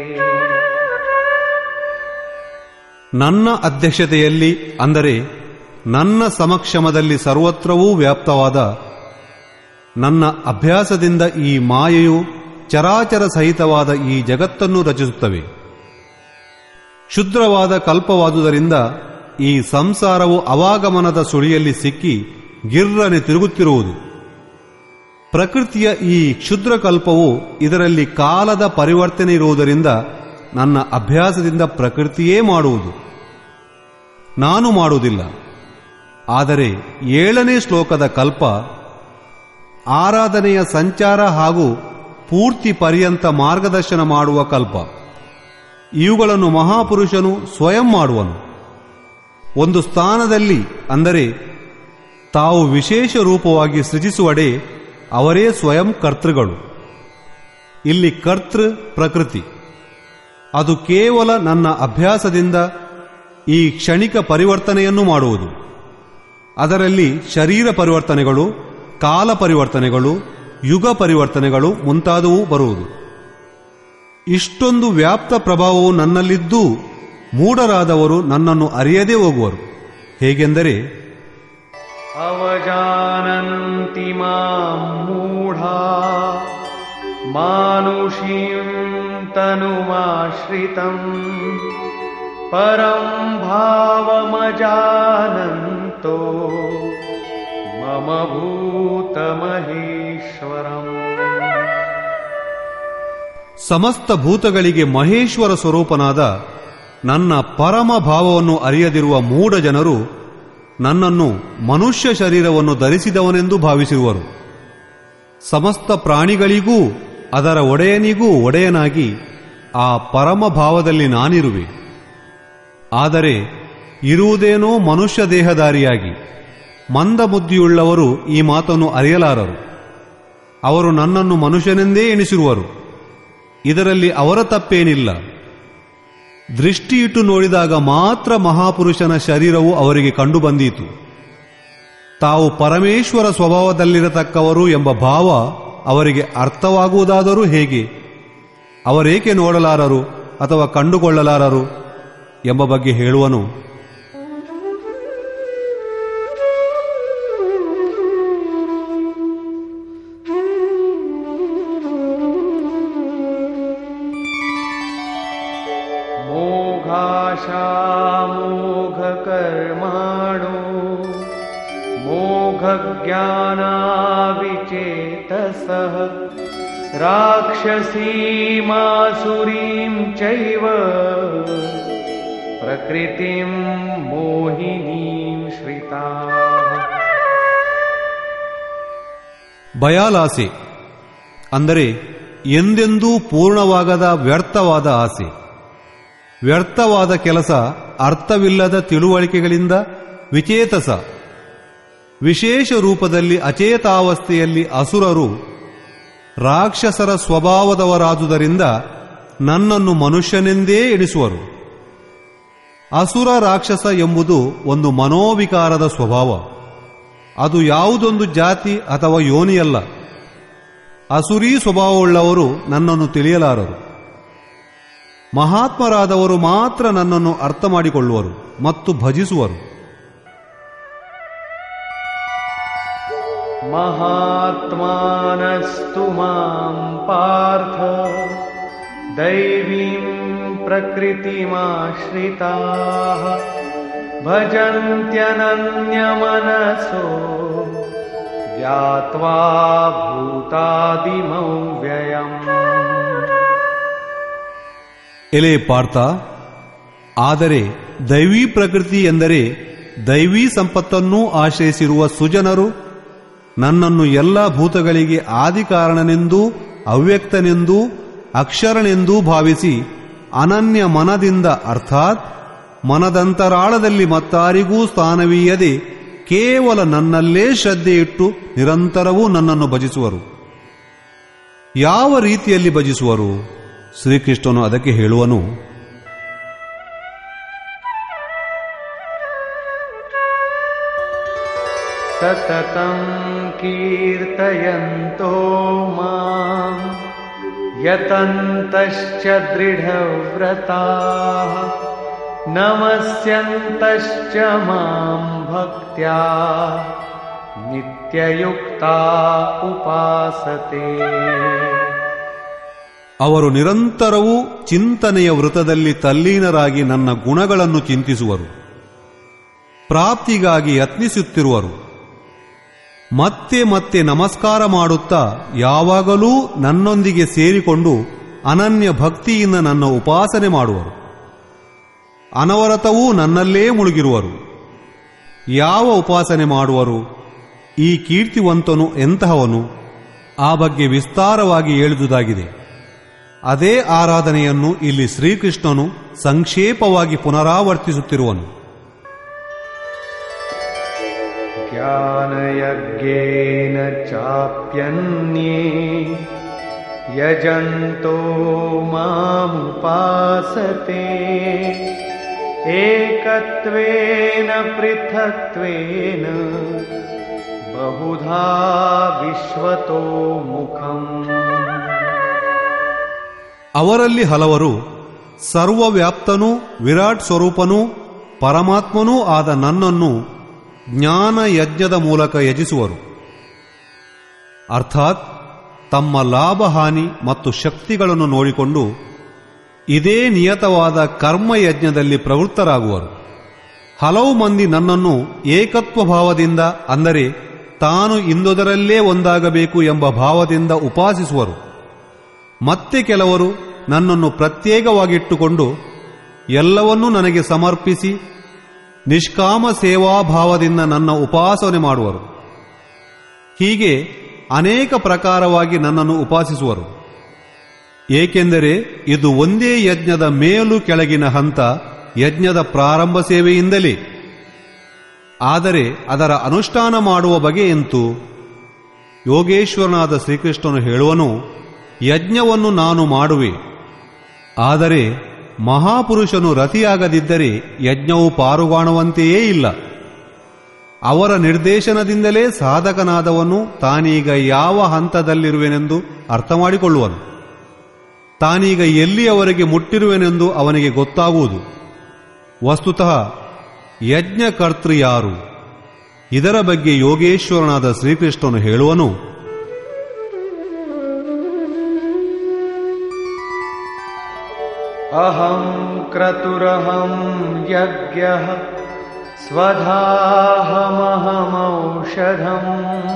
ನನ್ನ ಅಧ್ಯಕ್ಷತೆಯಲ್ಲಿ ಅಂದರೆ ನನ್ನ ಸಮಕ್ಷಮದಲ್ಲಿ ಸರ್ವತ್ರವೂ ವ್ಯಾಪ್ತವಾದ ನನ್ನ ಅಭ್ಯಾಸದಿಂದ ಈ ಮಾಯೆಯು ಚರಾಚರ ಸಹಿತವಾದ ಈ ಜಗತ್ತನ್ನು ರಚಿಸುತ್ತವೆ ಕ್ಷುದ್ರವಾದ ಕಲ್ಪವಾದುದರಿಂದ ಈ ಸಂಸಾರವು ಅವಾಗಮನದ ಸುಳಿಯಲ್ಲಿ ಸಿಕ್ಕಿ ಗಿರ್ರನೆ ತಿರುಗುತ್ತಿರುವುದು ಪ್ರಕೃತಿಯ ಈ ಕ್ಷುದ್ರ ಕಲ್ಪವು ಇದರಲ್ಲಿ ಕಾಲದ ಪರಿವರ್ತನೆ ಇರುವುದರಿಂದ ನನ್ನ ಅಭ್ಯಾಸದಿಂದ ಪ್ರಕೃತಿಯೇ ಮಾಡುವುದು ನಾನು ಮಾಡುವುದಿಲ್ಲ ಆದರೆ ಏಳನೇ ಶ್ಲೋಕದ ಕಲ್ಪ ಆರಾಧನೆಯ ಸಂಚಾರ ಹಾಗೂ ಪೂರ್ತಿ ಪರ್ಯಂತ ಮಾರ್ಗದರ್ಶನ ಮಾಡುವ ಕಲ್ಪ ಇವುಗಳನ್ನು ಮಹಾಪುರುಷನು ಸ್ವಯಂ ಮಾಡುವನು ಒಂದು ಸ್ಥಾನದಲ್ಲಿ ಅಂದರೆ ತಾವು ವಿಶೇಷ ರೂಪವಾಗಿ ಸೃಜಿಸುವಡೆ ಅವರೇ ಸ್ವಯಂ ಕರ್ತೃಗಳು ಇಲ್ಲಿ ಕರ್ತೃ ಪ್ರಕೃತಿ ಅದು ಕೇವಲ ನನ್ನ ಅಭ್ಯಾಸದಿಂದ ಈ ಕ್ಷಣಿಕ ಪರಿವರ್ತನೆಯನ್ನು ಮಾಡುವುದು ಅದರಲ್ಲಿ ಶರೀರ ಪರಿವರ್ತನೆಗಳು ಕಾಲ ಪರಿವರ್ತನೆಗಳು ಯುಗ ಪರಿವರ್ತನೆಗಳು ಮುಂತಾದವು ಬರುವುದು ಇಷ್ಟೊಂದು ವ್ಯಾಪ್ತ ಪ್ರಭಾವವು ನನ್ನಲ್ಲಿದ್ದೂ ಮೂಢರಾದವರು ನನ್ನನ್ನು ಅರಿಯದೇ ಹೋಗುವರು ಹೇಗೆಂದರೆ अवजानन्ति मां मूढा मानुषीं तनुमाश्रितम् परं भावमजानन्तो मम भूतमहेश्वरम् ಸಮಸ್ತ ಭೂತಗಳಿಗೆ ಮಹೇಶ್ವರ ಸ್ವರೂಪನಾದ ನನ್ನ ಪರಮ ಭಾವವನ್ನು ಅರಿಯದಿರುವ ಮೂಢ ಜನರು ನನ್ನನ್ನು ಮನುಷ್ಯ ಶರೀರವನ್ನು ಧರಿಸಿದವನೆಂದು ಭಾವಿಸಿರುವರು ಸಮಸ್ತ ಪ್ರಾಣಿಗಳಿಗೂ ಅದರ ಒಡೆಯನಿಗೂ ಒಡೆಯನಾಗಿ ಆ ಪರಮ ಭಾವದಲ್ಲಿ ನಾನಿರುವೆ ಆದರೆ ಇರುವುದೇನೋ ಮನುಷ್ಯ ದೇಹಧಾರಿಯಾಗಿ ಮಂದಬುದ್ಧಿಯುಳ್ಳವರು ಈ ಮಾತನ್ನು ಅರಿಯಲಾರರು ಅವರು ನನ್ನನ್ನು ಮನುಷ್ಯನೆಂದೇ ಎಣಿಸಿರುವರು ಇದರಲ್ಲಿ ಅವರ ತಪ್ಪೇನಿಲ್ಲ ದೃಷ್ಟಿಯಿಟ್ಟು ನೋಡಿದಾಗ ಮಾತ್ರ ಮಹಾಪುರುಷನ ಶರೀರವು ಅವರಿಗೆ ಕಂಡುಬಂದೀತು ತಾವು ಪರಮೇಶ್ವರ ಸ್ವಭಾವದಲ್ಲಿರತಕ್ಕವರು ಎಂಬ ಭಾವ ಅವರಿಗೆ ಅರ್ಥವಾಗುವುದಾದರೂ ಹೇಗೆ ಅವರೇಕೆ ನೋಡಲಾರರು ಅಥವಾ ಕಂಡುಕೊಳ್ಳಲಾರರು ಎಂಬ ಬಗ್ಗೆ ಹೇಳುವನು मोघाशामोघकर्माणो मोघज्ञानाविचेतसः राक्षसीमासुरीं चैव प्रकृतिं मोहिनीं श्रिताः ಭಯಾಲಾಸೆ ಅಂದರೆ ಎಂದೆಂದೂ ಪೂರ್ಣವಾಗದ ವ್ಯರ್ಥವಾದ ಆಸೆ ವ್ಯರ್ಥವಾದ ಕೆಲಸ ಅರ್ಥವಿಲ್ಲದ ತಿಳುವಳಿಕೆಗಳಿಂದ ವಿಚೇತಸ ವಿಶೇಷ ರೂಪದಲ್ಲಿ ಅಚೇತಾವಸ್ಥೆಯಲ್ಲಿ ಅಸುರರು ರಾಕ್ಷಸರ ಸ್ವಭಾವದವರಾದುದರಿಂದ ನನ್ನನ್ನು ಮನುಷ್ಯನೆಂದೇ ಎಣಿಸುವರು ಅಸುರ ರಾಕ್ಷಸ ಎಂಬುದು ಒಂದು ಮನೋವಿಕಾರದ ಸ್ವಭಾವ ಅದು ಯಾವುದೊಂದು ಜಾತಿ ಅಥವಾ ಯೋನಿಯಲ್ಲ ಅಸುರೀ ಸ್ವಭಾವವುಳ್ಳವರು ನನ್ನನ್ನು ತಿಳಿಯಲಾರರು ಮಹಾತ್ಮರಾದವರು ಮಾತ್ರ ನನ್ನನ್ನು ಅರ್ಥ ಮಾಡಿಕೊಳ್ಳುವರು ಮತ್ತು ಭಜಿಸುವರು महात्मानस्तु मां पार्थ दैवीं प्रकृतिमाश्रिताः भजन्त्यनन्यमनसो ज्ञात्वा भूतादिमौ व्ययम् ಎಲೆ ಪಾರ್ಥ ಆದರೆ ದೈವೀ ಪ್ರಕೃತಿ ಎಂದರೆ ದೈವೀ ಸಂಪತ್ತನ್ನೂ ಆಶ್ರಯಿಸಿರುವ ಸುಜನರು ನನ್ನನ್ನು ಎಲ್ಲ ಭೂತಗಳಿಗೆ ಆದಿಕಾರಣನೆಂದೂ ಅವ್ಯಕ್ತನೆಂದೂ ಅಕ್ಷರನೆಂದೂ ಭಾವಿಸಿ ಅನನ್ಯ ಮನದಿಂದ ಅರ್ಥಾತ್ ಮನದಂತರಾಳದಲ್ಲಿ ಮತ್ತಾರಿಗೂ ಸ್ಥಾನವೀಯದೆ ಕೇವಲ ನನ್ನಲ್ಲೇ ಶ್ರದ್ಧೆ ಇಟ್ಟು ನಿರಂತರವೂ ನನ್ನನ್ನು ಭಜಿಸುವರು ಯಾವ ರೀತಿಯಲ್ಲಿ ಭಜಿಸುವರು ಶ್ರೀಕೃಷ್ಣನು ಅದಕ್ಕೆ ಹೇಳುವನು सततं कीर्तयन्तो माम् यतन्तश्च दृढव्रताः नमस्यन्तश्च मां भक्त्या नित्ययुक्ता उपासते ಅವರು ನಿರಂತರವೂ ಚಿಂತನೆಯ ವೃತದಲ್ಲಿ ತಲ್ಲೀನರಾಗಿ ನನ್ನ ಗುಣಗಳನ್ನು ಚಿಂತಿಸುವರು ಪ್ರಾಪ್ತಿಗಾಗಿ ಯತ್ನಿಸುತ್ತಿರುವರು ಮತ್ತೆ ಮತ್ತೆ ನಮಸ್ಕಾರ ಮಾಡುತ್ತಾ ಯಾವಾಗಲೂ ನನ್ನೊಂದಿಗೆ ಸೇರಿಕೊಂಡು ಅನನ್ಯ ಭಕ್ತಿಯಿಂದ ನನ್ನ ಉಪಾಸನೆ ಮಾಡುವರು ಅನವರತವೂ ನನ್ನಲ್ಲೇ ಮುಳುಗಿರುವರು ಯಾವ ಉಪಾಸನೆ ಮಾಡುವರು ಈ ಕೀರ್ತಿವಂತನು ಎಂತಹವನು ಆ ಬಗ್ಗೆ ವಿಸ್ತಾರವಾಗಿ ಹೇಳಿದುದಾಗಿದೆ ಅದೇ ಆರಾಧನೆಯನ್ನು ಇಲ್ಲಿ ಶ್ರೀಕೃಷ್ಣನು ಸಂಕ್ಷೇಪವಾಗಿ ಪುನರಾವರ್ತಿಸುತ್ತಿರುವನು ज्ञानयज्ञेन चाप्यन्ये यजन्तो मामुपासते एकत्वेन पृथक्त्वेन बहुधा विश्वतो मुखम् ಅವರಲ್ಲಿ ಹಲವರು ಸರ್ವವ್ಯಾಪ್ತನೂ ವಿರಾಟ್ ಸ್ವರೂಪನೂ ಪರಮಾತ್ಮನೂ ಆದ ನನ್ನನ್ನು ಜ್ಞಾನ ಯಜ್ಞದ ಮೂಲಕ ಯಜಿಸುವರು ಅರ್ಥಾತ್ ತಮ್ಮ ಲಾಭಹಾನಿ ಮತ್ತು ಶಕ್ತಿಗಳನ್ನು ನೋಡಿಕೊಂಡು ಇದೇ ನಿಯತವಾದ ಕರ್ಮಯಜ್ಞದಲ್ಲಿ ಪ್ರವೃತ್ತರಾಗುವರು ಹಲವು ಮಂದಿ ನನ್ನನ್ನು ಏಕತ್ವ ಭಾವದಿಂದ ಅಂದರೆ ತಾನು ಇಂದೊದರಲ್ಲೇ ಒಂದಾಗಬೇಕು ಎಂಬ ಭಾವದಿಂದ ಉಪಾಸಿಸುವರು ಮತ್ತೆ ಕೆಲವರು ನನ್ನನ್ನು ಪ್ರತ್ಯೇಕವಾಗಿಟ್ಟುಕೊಂಡು ಎಲ್ಲವನ್ನೂ ನನಗೆ ಸಮರ್ಪಿಸಿ ನಿಷ್ಕಾಮ ಸೇವಾಭಾವದಿಂದ ನನ್ನ ಉಪಾಸನೆ ಮಾಡುವರು ಹೀಗೆ ಅನೇಕ ಪ್ರಕಾರವಾಗಿ ನನ್ನನ್ನು ಉಪಾಸಿಸುವರು ಏಕೆಂದರೆ ಇದು ಒಂದೇ ಯಜ್ಞದ ಮೇಲು ಕೆಳಗಿನ ಹಂತ ಯಜ್ಞದ ಪ್ರಾರಂಭ ಸೇವೆಯಿಂದಲೇ ಆದರೆ ಅದರ ಅನುಷ್ಠಾನ ಮಾಡುವ ಬಗೆ ಎಂತು ಯೋಗೇಶ್ವರನಾದ ಶ್ರೀಕೃಷ್ಣನು ಹೇಳುವನು ಯಜ್ಞವನ್ನು ನಾನು ಮಾಡುವೆ ಆದರೆ ಮಹಾಪುರುಷನು ರತಿಯಾಗದಿದ್ದರೆ ಯಜ್ಞವು ಪಾರುಗಾಣುವಂತೆಯೇ ಇಲ್ಲ ಅವರ ನಿರ್ದೇಶನದಿಂದಲೇ ಸಾಧಕನಾದವನು ತಾನೀಗ ಯಾವ ಹಂತದಲ್ಲಿರುವೆನೆಂದು ಅರ್ಥ ಮಾಡಿಕೊಳ್ಳುವನು ತಾನೀಗ ಎಲ್ಲಿಯವರೆಗೆ ಮುಟ್ಟಿರುವೆನೆಂದು ಅವನಿಗೆ ಗೊತ್ತಾಗುವುದು ವಸ್ತುತಃ ಯಜ್ಞಕರ್ತೃ ಯಾರು ಇದರ ಬಗ್ಗೆ ಯೋಗೇಶ್ವರನಾದ ಶ್ರೀಕೃಷ್ಣನು ಹೇಳುವನು अहं क्रतुरहं यज्ञः स्वधाहमहमौषधम्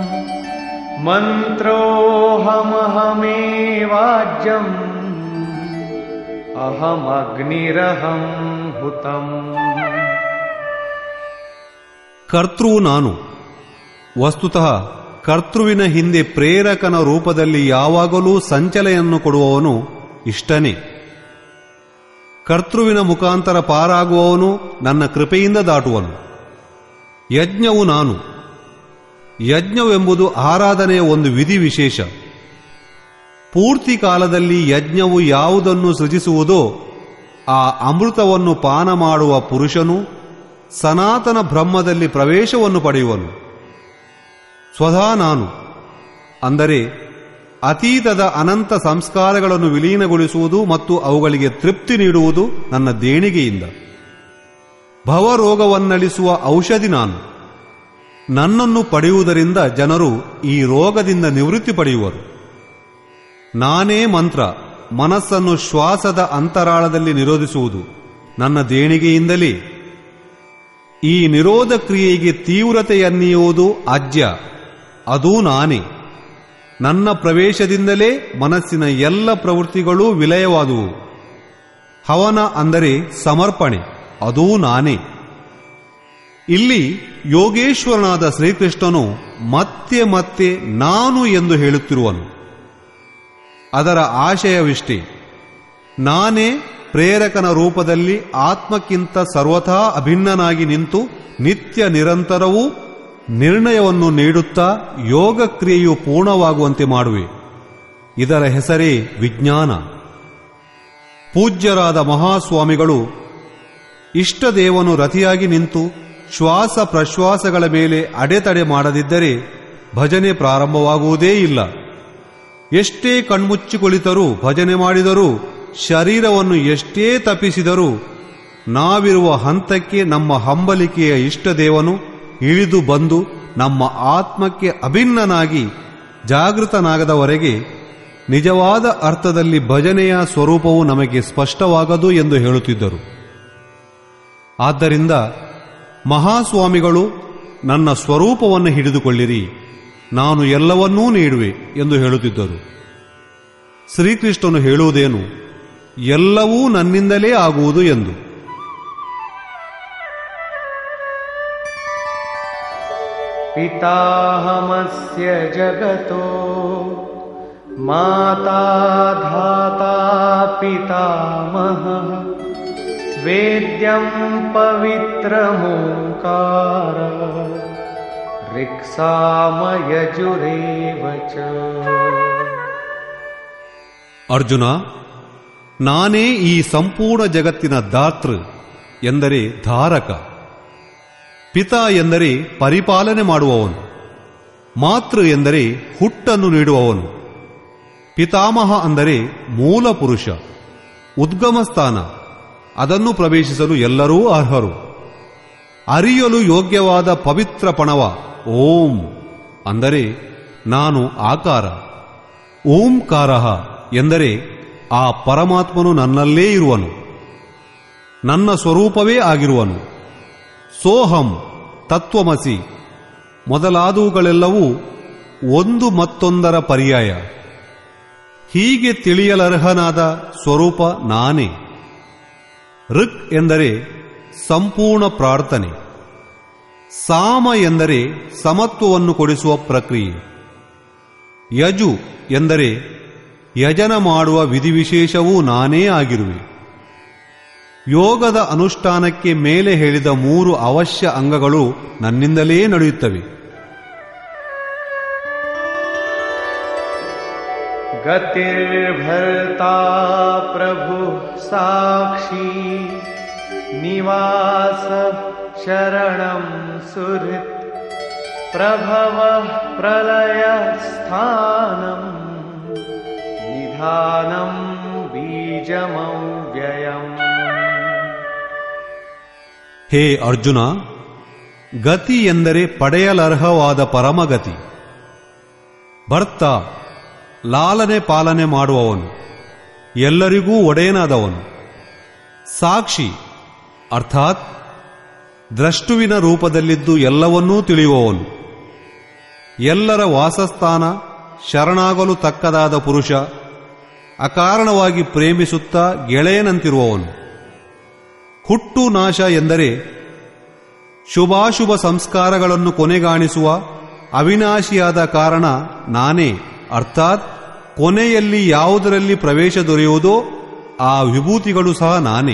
मन्त्रोऽहमहमेवाज्यम् अहमग्निरहं हुतम् ಕರ್ತೃವು ನಾನು ವಸ್ತುತಃ ಕರ್ತೃವಿನ ಹಿಂದೆ ಪ್ರೇರಕನ ರೂಪದಲ್ಲಿ ಯಾವಾಗಲೂ ಸಂಚಲೆಯನ್ನು ಕೊಡುವವನು ಇಷ್ಟನೇ ಕರ್ತೃವಿನ ಮುಖಾಂತರ ಪಾರಾಗುವವನು ನನ್ನ ಕೃಪೆಯಿಂದ ದಾಟುವನು ಯಜ್ಞವು ನಾನು ಯಜ್ಞವೆಂಬುದು ಆರಾಧನೆಯ ಒಂದು ವಿಧಿ ವಿಶೇಷ ಪೂರ್ತಿ ಕಾಲದಲ್ಲಿ ಯಜ್ಞವು ಯಾವುದನ್ನು ಸೃಜಿಸುವುದೋ ಆ ಅಮೃತವನ್ನು ಪಾನ ಮಾಡುವ ಪುರುಷನು ಸನಾತನ ಬ್ರಹ್ಮದಲ್ಲಿ ಪ್ರವೇಶವನ್ನು ಪಡೆಯುವನು ಸ್ವಧಾ ನಾನು ಅಂದರೆ ಅತೀತದ ಅನಂತ ಸಂಸ್ಕಾರಗಳನ್ನು ವಿಲೀನಗೊಳಿಸುವುದು ಮತ್ತು ಅವುಗಳಿಗೆ ತೃಪ್ತಿ ನೀಡುವುದು ನನ್ನ ದೇಣಿಗೆಯಿಂದ ಭವರೋಗವನ್ನಳಿಸುವ ಔಷಧಿ ನಾನು ನನ್ನನ್ನು ಪಡೆಯುವುದರಿಂದ ಜನರು ಈ ರೋಗದಿಂದ ನಿವೃತ್ತಿ ಪಡೆಯುವರು ನಾನೇ ಮಂತ್ರ ಮನಸ್ಸನ್ನು ಶ್ವಾಸದ ಅಂತರಾಳದಲ್ಲಿ ನಿರೋಧಿಸುವುದು ನನ್ನ ದೇಣಿಗೆಯಿಂದಲೇ ಈ ನಿರೋಧ ಕ್ರಿಯೆಗೆ ತೀವ್ರತೆಯನ್ನಿಯುವುದು ಅಜ್ಯ ಅದೂ ನಾನೇ ನನ್ನ ಪ್ರವೇಶದಿಂದಲೇ ಮನಸ್ಸಿನ ಎಲ್ಲ ಪ್ರವೃತ್ತಿಗಳೂ ವಿಲಯವಾದುವು ಹವನ ಅಂದರೆ ಸಮರ್ಪಣೆ ಅದೂ ನಾನೇ ಇಲ್ಲಿ ಯೋಗೇಶ್ವರನಾದ ಶ್ರೀಕೃಷ್ಣನು ಮತ್ತೆ ಮತ್ತೆ ನಾನು ಎಂದು ಹೇಳುತ್ತಿರುವನು ಅದರ ಆಶಯವಿಷ್ಟೇ ನಾನೇ ಪ್ರೇರಕನ ರೂಪದಲ್ಲಿ ಆತ್ಮಕ್ಕಿಂತ ಸರ್ವಥಾ ಅಭಿನ್ನನಾಗಿ ನಿಂತು ನಿತ್ಯ ನಿರಂತರವೂ ನಿರ್ಣಯವನ್ನು ನೀಡುತ್ತಾ ಯೋಗ ಕ್ರಿಯೆಯು ಪೂರ್ಣವಾಗುವಂತೆ ಮಾಡುವೆ ಇದರ ಹೆಸರೇ ವಿಜ್ಞಾನ ಪೂಜ್ಯರಾದ ಮಹಾಸ್ವಾಮಿಗಳು ಇಷ್ಟದೇವನು ರತಿಯಾಗಿ ನಿಂತು ಶ್ವಾಸ ಪ್ರಶ್ವಾಸಗಳ ಮೇಲೆ ಅಡೆತಡೆ ಮಾಡದಿದ್ದರೆ ಭಜನೆ ಪ್ರಾರಂಭವಾಗುವುದೇ ಇಲ್ಲ ಎಷ್ಟೇ ಕಣ್ಮುಚ್ಚಿ ಕುಳಿತರೂ ಭಜನೆ ಮಾಡಿದರೂ ಶರೀರವನ್ನು ಎಷ್ಟೇ ತಪ್ಪಿಸಿದರೂ ನಾವಿರುವ ಹಂತಕ್ಕೆ ನಮ್ಮ ಹಂಬಲಿಕೆಯ ಇಷ್ಟದೇವನು ಇಳಿದು ಬಂದು ನಮ್ಮ ಆತ್ಮಕ್ಕೆ ಅಭಿನ್ನನಾಗಿ ಜಾಗೃತನಾಗದವರೆಗೆ ನಿಜವಾದ ಅರ್ಥದಲ್ಲಿ ಭಜನೆಯ ಸ್ವರೂಪವು ನಮಗೆ ಸ್ಪಷ್ಟವಾಗದು ಎಂದು ಹೇಳುತ್ತಿದ್ದರು ಆದ್ದರಿಂದ ಮಹಾಸ್ವಾಮಿಗಳು ನನ್ನ ಸ್ವರೂಪವನ್ನು ಹಿಡಿದುಕೊಳ್ಳಿರಿ ನಾನು ಎಲ್ಲವನ್ನೂ ನೀಡುವೆ ಎಂದು ಹೇಳುತ್ತಿದ್ದರು ಶ್ರೀಕೃಷ್ಣನು ಹೇಳುವುದೇನು ಎಲ್ಲವೂ ನನ್ನಿಂದಲೇ ಆಗುವುದು ಎಂದು पिताहमस्य जगतो माता धाता पितामहः वेद्यं पवित्रमोङ्कार ऋक्सामयजुरेव च ಅರ್ಜುನ ನಾನೇ ಈ ಸಂಪೂರ್ಣ ಜಗತ್ತಿನ ದಾತೃ ಎಂದರೆ ಧಾರಕ ಪಿತಾ ಎಂದರೆ ಪರಿಪಾಲನೆ ಮಾಡುವವನು ಮಾತೃ ಎಂದರೆ ಹುಟ್ಟನ್ನು ನೀಡುವವನು ಪಿತಾಮಹ ಅಂದರೆ ಮೂಲ ಪುರುಷ ಉದ್ಗಮ ಸ್ಥಾನ ಅದನ್ನು ಪ್ರವೇಶಿಸಲು ಎಲ್ಲರೂ ಅರ್ಹರು ಅರಿಯಲು ಯೋಗ್ಯವಾದ ಪವಿತ್ರ ಪಣವ ಓಂ ಅಂದರೆ ನಾನು ಆಕಾರ ಓಂಕಾರ ಎಂದರೆ ಆ ಪರಮಾತ್ಮನು ನನ್ನಲ್ಲೇ ಇರುವನು ನನ್ನ ಸ್ವರೂಪವೇ ಆಗಿರುವನು ಸೋಹಂ ತತ್ವಮಸಿ ಮೊದಲಾದವುಗಳೆಲ್ಲವೂ ಒಂದು ಮತ್ತೊಂದರ ಪರ್ಯಾಯ ಹೀಗೆ ತಿಳಿಯಲರ್ಹನಾದ ಸ್ವರೂಪ ನಾನೇ ಋಕ್ ಎಂದರೆ ಸಂಪೂರ್ಣ ಪ್ರಾರ್ಥನೆ ಸಾಮ ಎಂದರೆ ಸಮತ್ವವನ್ನು ಕೊಡಿಸುವ ಪ್ರಕ್ರಿಯೆ ಯಜು ಎಂದರೆ ಯಜನ ಮಾಡುವ ವಿಧಿವಿಶೇಷವೂ ನಾನೇ ಆಗಿರುವೆ ಯೋಗದ ಅನುಷ್ಠಾನಕ್ಕೆ ಮೇಲೆ ಹೇಳಿದ ಮೂರು ಅವಶ್ಯ ಅಂಗಗಳು ನನ್ನಿಂದಲೇ ನಡೆಯುತ್ತವೆ गतिर्भर्ता प्रभुः साक्षी निवासः शरणं सुहृत् प्रभवः प्रलयस्थानम् निधानं बीजमव्ययम् ಹೇ ಅರ್ಜುನ ಗತಿ ಎಂದರೆ ಪಡೆಯಲರ್ಹವಾದ ಪರಮಗತಿ ಭರ್ತ ಲಾಲನೆ ಪಾಲನೆ ಮಾಡುವವನು ಎಲ್ಲರಿಗೂ ಒಡೆಯನಾದವನು ಸಾಕ್ಷಿ ಅರ್ಥಾತ್ ದ್ರಷ್ಟುವಿನ ರೂಪದಲ್ಲಿದ್ದು ಎಲ್ಲವನ್ನೂ ತಿಳಿಯುವವನು ಎಲ್ಲರ ವಾಸಸ್ಥಾನ ಶರಣಾಗಲು ತಕ್ಕದಾದ ಪುರುಷ ಅಕಾರಣವಾಗಿ ಪ್ರೇಮಿಸುತ್ತಾ ಗೆಳೆಯನಂತಿರುವವನು ಹುಟ್ಟು ನಾಶ ಎಂದರೆ ಶುಭಾಶುಭ ಸಂಸ್ಕಾರಗಳನ್ನು ಕೊನೆಗಾಣಿಸುವ ಅವಿನಾಶಿಯಾದ ಕಾರಣ ನಾನೇ ಅರ್ಥಾತ್ ಕೊನೆಯಲ್ಲಿ ಯಾವುದರಲ್ಲಿ ಪ್ರವೇಶ ದೊರೆಯುವುದೋ ಆ ವಿಭೂತಿಗಳು ಸಹ ನಾನೇ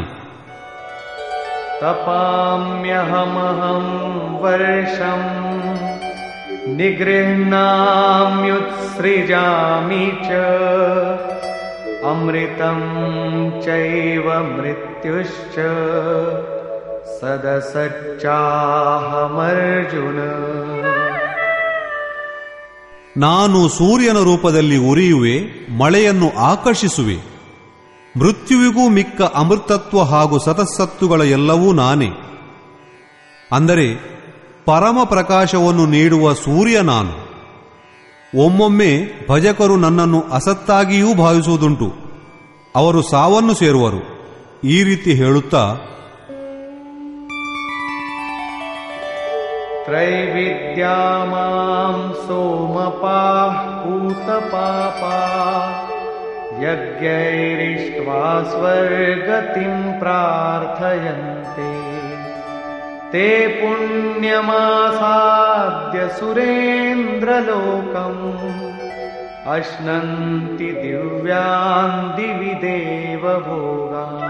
तपाम्यहमहं वर्षम् निगृह्णाम्युत्सृजामि च अमृतं चैव मृत्युश्च सदसच्चाहमर्जुन ನಾನು ಸೂರ್ಯನ ರೂಪದಲ್ಲಿ ಉರಿಯುವೆ ಮಳೆಯನ್ನು ಆಕರ್ಷಿಸುವೆ ಮೃತ್ಯುವಿಗೂ ಮಿಕ್ಕ ಅಮೃತತ್ವ ಹಾಗೂ ಸತಸ್ಸತ್ತುಗಳ ಎಲ್ಲವೂ ನಾನೇ ಅಂದರೆ ಪರಮ ಪ್ರಕಾಶವನ್ನು ನೀಡುವ ಸೂರ್ಯ ನಾನು ಒಮ್ಮೊಮ್ಮೆ ಭಜಕರು ನನ್ನನ್ನು ಅಸತ್ತಾಗಿಯೂ ಭಾವಿಸುವುದುಂಟು ಅವರು ಸಾವನ್ನು ಸೇರುವರು ಈ ರೀತಿ ಹೇಳುತ್ತಾ त्रैविद्या मां सोमपाः पूतपापा यज्ञैरिष्ट्वा स्वर्गतिं प्रार्थयन्ते ते पुण्यमासाद्य सुरेन्द्रलोकम् अश्नन्ति दिव्यान् दिवि देवभोगान्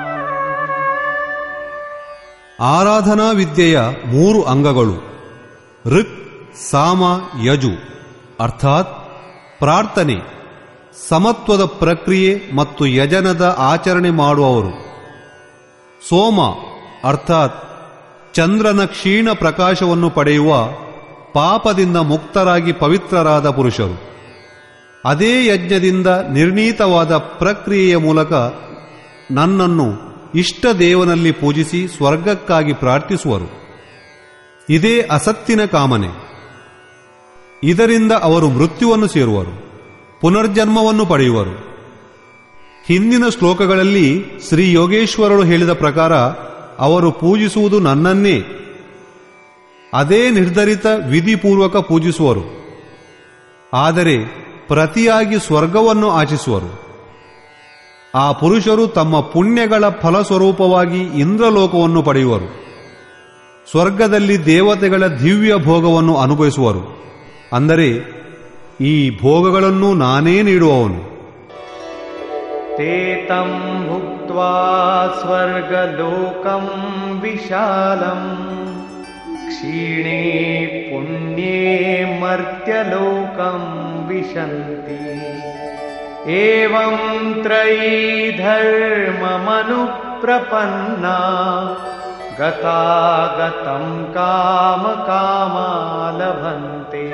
ಆರಾಧನಾ ವಿದ್ಯೆಯ ಮೂರು ಅಂಗಗಳು ಋಕ್ ಸಾಮ ಯಜು ಅರ್ಥಾತ್ ಪ್ರಾರ್ಥನೆ ಸಮತ್ವದ ಪ್ರಕ್ರಿಯೆ ಮತ್ತು ಯಜನದ ಆಚರಣೆ ಮಾಡುವವರು ಸೋಮ ಅರ್ಥಾತ್ ಚಂದ್ರನ ಕ್ಷೀಣ ಪ್ರಕಾಶವನ್ನು ಪಡೆಯುವ ಪಾಪದಿಂದ ಮುಕ್ತರಾಗಿ ಪವಿತ್ರರಾದ ಪುರುಷರು ಅದೇ ಯಜ್ಞದಿಂದ ನಿರ್ಣೀತವಾದ ಪ್ರಕ್ರಿಯೆಯ ಮೂಲಕ ನನ್ನನ್ನು ಇಷ್ಟ ದೇವನಲ್ಲಿ ಪೂಜಿಸಿ ಸ್ವರ್ಗಕ್ಕಾಗಿ ಪ್ರಾರ್ಥಿಸುವರು ಇದೇ ಅಸತ್ತಿನ ಕಾಮನೆ ಇದರಿಂದ ಅವರು ಮೃತ್ಯುವನ್ನು ಸೇರುವರು ಪುನರ್ಜನ್ಮವನ್ನು ಪಡೆಯುವರು ಹಿಂದಿನ ಶ್ಲೋಕಗಳಲ್ಲಿ ಶ್ರೀ ಯೋಗೇಶ್ವರರು ಹೇಳಿದ ಪ್ರಕಾರ ಅವರು ಪೂಜಿಸುವುದು ನನ್ನನ್ನೇ ಅದೇ ನಿರ್ಧರಿತ ವಿಧಿಪೂರ್ವಕ ಪೂಜಿಸುವರು ಆದರೆ ಪ್ರತಿಯಾಗಿ ಸ್ವರ್ಗವನ್ನು ಆಚಿಸುವರು ಆ ಪುರುಷರು ತಮ್ಮ ಪುಣ್ಯಗಳ ಫಲಸ್ವರೂಪವಾಗಿ ಇಂದ್ರಲೋಕವನ್ನು ಪಡೆಯುವರು ಸ್ವರ್ಗದಲ್ಲಿ ದೇವತೆಗಳ ದಿವ್ಯ ಭೋಗವನ್ನು ಅನುಭವಿಸುವರು ಅಂದರೆ ಈ ಭೋಗಗಳನ್ನು ನಾನೇ ನೀಡುವವನು ते तं भुक्त्वा स्वर्गलोकं विशालम् क्षीणे पुण्ये मर्त्यलोकं विशन्ति एवं त्रयी धर्ममनुप्रपन्ना गतागतं कामकामा लभन्ते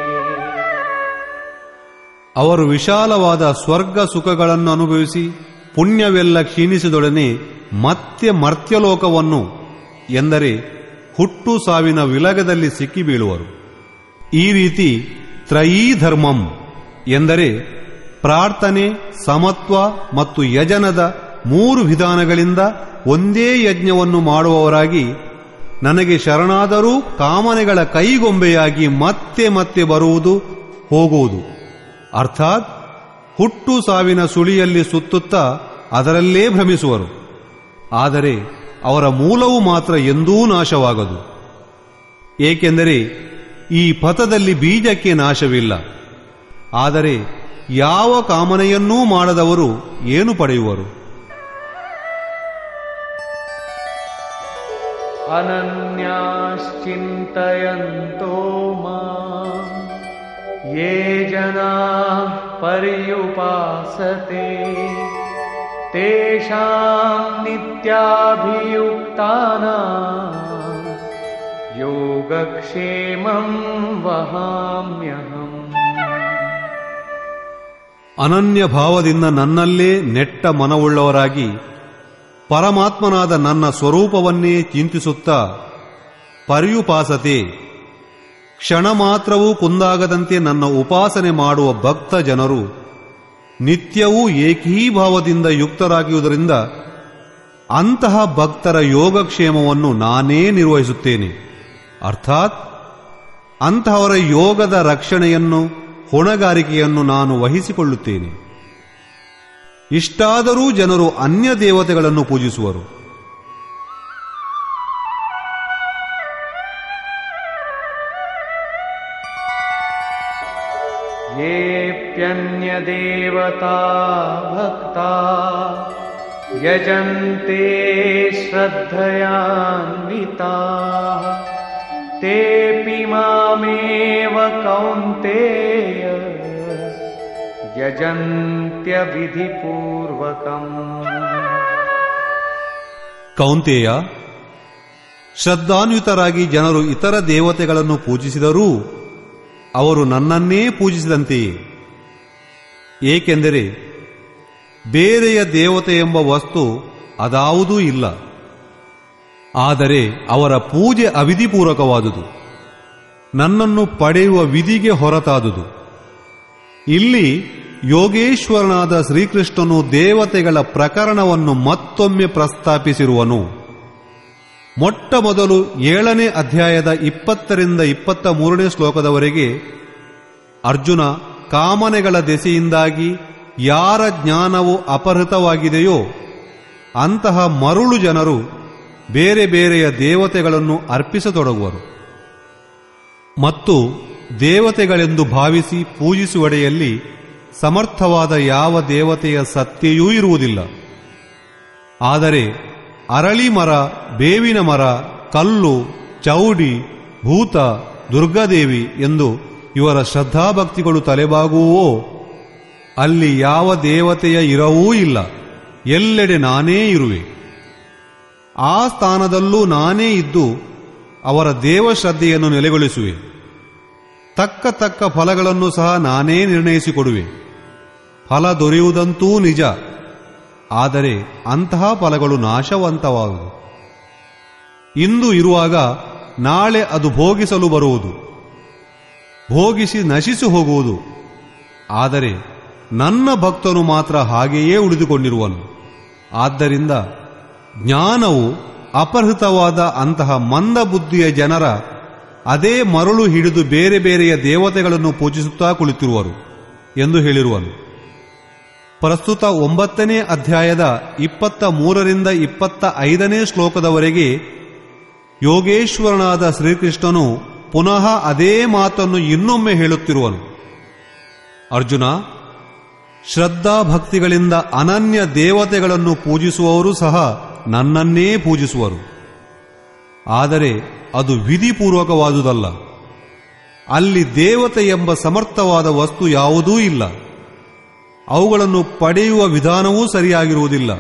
ಅವರು ವಿಶಾಲವಾದ ಸ್ವರ್ಗ ಸುಖಗಳನ್ನು ಅನುಭವಿಸಿ ಪುಣ್ಯವೆಲ್ಲ ಕ್ಷೀಣಿಸಿದೊಡನೆ ಮತ್ತೆ ಮರ್ತ್ಯಲೋಕವನ್ನು ಎಂದರೆ ಹುಟ್ಟು ಸಾವಿನ ವಿಲಗದಲ್ಲಿ ಸಿಕ್ಕಿ ಬೀಳುವರು ಈ ರೀತಿ ತ್ರಯೀ ಧರ್ಮಂ ಎಂದರೆ ಪ್ರಾರ್ಥನೆ ಸಮತ್ವ ಮತ್ತು ಯಜನದ ಮೂರು ವಿಧಾನಗಳಿಂದ ಒಂದೇ ಯಜ್ಞವನ್ನು ಮಾಡುವವರಾಗಿ ನನಗೆ ಶರಣಾದರೂ ಕಾಮನೆಗಳ ಕೈಗೊಂಬೆಯಾಗಿ ಮತ್ತೆ ಮತ್ತೆ ಬರುವುದು ಹೋಗುವುದು ಅರ್ಥಾತ್ ಹುಟ್ಟು ಸಾವಿನ ಸುಳಿಯಲ್ಲಿ ಸುತ್ತುತ್ತಾ ಅದರಲ್ಲೇ ಭ್ರಮಿಸುವರು ಆದರೆ ಅವರ ಮೂಲವು ಮಾತ್ರ ಎಂದೂ ನಾಶವಾಗದು ಏಕೆಂದರೆ ಈ ಪಥದಲ್ಲಿ ಬೀಜಕ್ಕೆ ನಾಶವಿಲ್ಲ ಆದರೆ ಯಾವ ಕಾಮನೆಯನ್ನೂ ಮಾಡದವರು ಏನು ಪಡೆಯುವರು अनन्याश्चिन्तयन्तो माम् ये जनाः पर्युपासते तेषां नित्याभियुक्तानां योगक्षेमं वहाम्यहम् ಅನನ್ಯ ಭಾವದಿಂದ ನನ್ನಲ್ಲೇ ನೆಟ್ಟ ಮನವುಳ್ಳವರಾಗಿ ಪರಮಾತ್ಮನಾದ ನನ್ನ ಸ್ವರೂಪವನ್ನೇ ಚಿಂತಿಸುತ್ತಾ ಪರ್ಯುಪಾಸತೆ ಕ್ಷಣ ಮಾತ್ರವೂ ಕುಂದಾಗದಂತೆ ನನ್ನ ಉಪಾಸನೆ ಮಾಡುವ ಭಕ್ತ ಜನರು ನಿತ್ಯವೂ ಏಕೀಭಾವದಿಂದ ಯುಕ್ತರಾಗಿರುವುದರಿಂದ ಅಂತಹ ಭಕ್ತರ ಯೋಗಕ್ಷೇಮವನ್ನು ನಾನೇ ನಿರ್ವಹಿಸುತ್ತೇನೆ ಅರ್ಥಾತ್ ಅಂತಹವರ ಯೋಗದ ರಕ್ಷಣೆಯನ್ನು ಹೊಣೆಗಾರಿಕೆಯನ್ನು ನಾನು ವಹಿಸಿಕೊಳ್ಳುತ್ತೇನೆ ಇಷ್ಟಾದರೂ ಜನರು ಅನ್ಯ ದೇವತೆಗಳನ್ನು ಪೂಜಿಸುವರು येऽप्यन्यदेवता भक्ता यजन्ते श्रद्धयान्विताः तेऽपि मामेव कौन्तेय यजन्त्यविधिपूर्वकम् ಕೌಂತೆಯ ಶ್ರದ್ಧಾನ್ವಿತರಾಗಿ ಜನರು ಇತರ ದೇವತೆಗಳನ್ನು ಪೂಜಿಸಿದರೂ ಅವರು ನನ್ನನ್ನೇ ಪೂಜಿಸಿದಂತೆಯೇ ಏಕೆಂದರೆ ಬೇರೆಯ ದೇವತೆ ಎಂಬ ವಸ್ತು ಅದಾವುದೂ ಇಲ್ಲ ಆದರೆ ಅವರ ಪೂಜೆ ಅವಿಧಿಪೂರ್ವಕವಾದುದು ನನ್ನನ್ನು ಪಡೆಯುವ ವಿಧಿಗೆ ಹೊರತಾದುದು ಇಲ್ಲಿ ಯೋಗೇಶ್ವರನಾದ ಶ್ರೀಕೃಷ್ಣನು ದೇವತೆಗಳ ಪ್ರಕರಣವನ್ನು ಮತ್ತೊಮ್ಮೆ ಪ್ರಸ್ತಾಪಿಸಿರುವನು ಮೊಟ್ಟ ಮೊದಲು ಏಳನೇ ಅಧ್ಯಾಯದ ಇಪ್ಪತ್ತರಿಂದ ಇಪ್ಪತ್ತ ಮೂರನೇ ಶ್ಲೋಕದವರೆಗೆ ಅರ್ಜುನ ಕಾಮನೆಗಳ ದೆಸೆಯಿಂದಾಗಿ ಯಾರ ಜ್ಞಾನವು ಅಪಹೃತವಾಗಿದೆಯೋ ಅಂತಹ ಮರುಳು ಜನರು ಬೇರೆ ಬೇರೆಯ ದೇವತೆಗಳನ್ನು ಅರ್ಪಿಸತೊಡಗುವರು ಮತ್ತು ದೇವತೆಗಳೆಂದು ಭಾವಿಸಿ ಪೂಜಿಸುವಡೆಯಲ್ಲಿ ಸಮರ್ಥವಾದ ಯಾವ ದೇವತೆಯ ಸತ್ಯೆಯೂ ಇರುವುದಿಲ್ಲ ಆದರೆ ಅರಳಿ ಮರ ಬೇವಿನ ಮರ ಕಲ್ಲು ಚೌಡಿ ಭೂತ ದುರ್ಗಾದೇವಿ ಎಂದು ಇವರ ಶ್ರದ್ಧಾಭಕ್ತಿಗಳು ತಲೆಬಾಗುವೋ ಅಲ್ಲಿ ಯಾವ ದೇವತೆಯ ಇರವೂ ಇಲ್ಲ ಎಲ್ಲೆಡೆ ನಾನೇ ಇರುವೆ ಆ ಸ್ಥಾನದಲ್ಲೂ ನಾನೇ ಇದ್ದು ಅವರ ದೇವಶ್ರದ್ಧೆಯನ್ನು ನೆಲೆಗೊಳಿಸುವೆ ತಕ್ಕ ತಕ್ಕ ಫಲಗಳನ್ನು ಸಹ ನಾನೇ ನಿರ್ಣಯಿಸಿಕೊಡುವೆ ಫಲ ದೊರೆಯುವುದಂತೂ ನಿಜ ಆದರೆ ಅಂತಹ ಫಲಗಳು ನಾಶವಂತವಾಗುವುದು ಇಂದು ಇರುವಾಗ ನಾಳೆ ಅದು ಭೋಗಿಸಲು ಬರುವುದು ಭೋಗಿಸಿ ನಶಿಸಿ ಹೋಗುವುದು ಆದರೆ ನನ್ನ ಭಕ್ತನು ಮಾತ್ರ ಹಾಗೆಯೇ ಉಳಿದುಕೊಂಡಿರುವನು ಆದ್ದರಿಂದ ಜ್ಞಾನವು ಅಪಹೃತವಾದ ಅಂತಹ ಮಂದ ಬುದ್ಧಿಯ ಜನರ ಅದೇ ಮರಳು ಹಿಡಿದು ಬೇರೆ ಬೇರೆಯ ದೇವತೆಗಳನ್ನು ಪೂಜಿಸುತ್ತಾ ಕುಳಿತಿರುವರು ಎಂದು ಹೇಳಿರುವನು ಪ್ರಸ್ತುತ ಒಂಬತ್ತನೇ ಅಧ್ಯಾಯದ ಇಪ್ಪತ್ತ ಮೂರರಿಂದ ಇಪ್ಪತ್ತ ಐದನೇ ಶ್ಲೋಕದವರೆಗೆ ಯೋಗೇಶ್ವರನಾದ ಶ್ರೀಕೃಷ್ಣನು ಪುನಃ ಅದೇ ಮಾತನ್ನು ಇನ್ನೊಮ್ಮೆ ಹೇಳುತ್ತಿರುವನು ಅರ್ಜುನ ಶ್ರದ್ಧಾ ಭಕ್ತಿಗಳಿಂದ ಅನನ್ಯ ದೇವತೆಗಳನ್ನು ಪೂಜಿಸುವವರು ಸಹ ನನ್ನನ್ನೇ ಪೂಜಿಸುವರು ಆದರೆ ಅದು ವಿಧಿಪೂರ್ವಕವಾದುದಲ್ಲ ಅಲ್ಲಿ ದೇವತೆ ಎಂಬ ಸಮರ್ಥವಾದ ವಸ್ತು ಯಾವುದೂ ಇಲ್ಲ ಅವುಗಳನ್ನು ಪಡೆಯುವ ವಿಧಾನವೂ ಸರಿಯಾಗಿರುವುದಿಲ್ಲ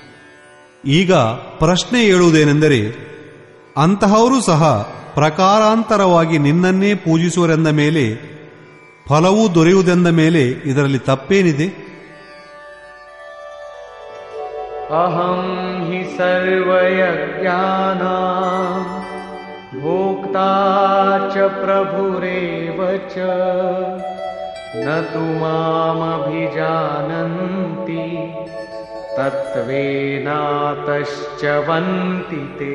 ಈಗ ಪ್ರಶ್ನೆ ಏಳುವುದೇನೆಂದರೆ ಅಂತಹವರು ಸಹ ಪ್ರಕಾರಾಂತರವಾಗಿ ನಿನ್ನನ್ನೇ ಪೂಜಿಸುವರೆಂದ ಮೇಲೆ ಫಲವೂ ದೊರೆಯುವುದೆಂದ ಮೇಲೆ ಇದರಲ್ಲಿ ತಪ್ಪೇನಿದೆ अहं हि सर्वयज्ञानां भोक्ता च प्रभुरेव च न तु मामभिजानन्ति तत्त्वेनातश्च वन्ति ते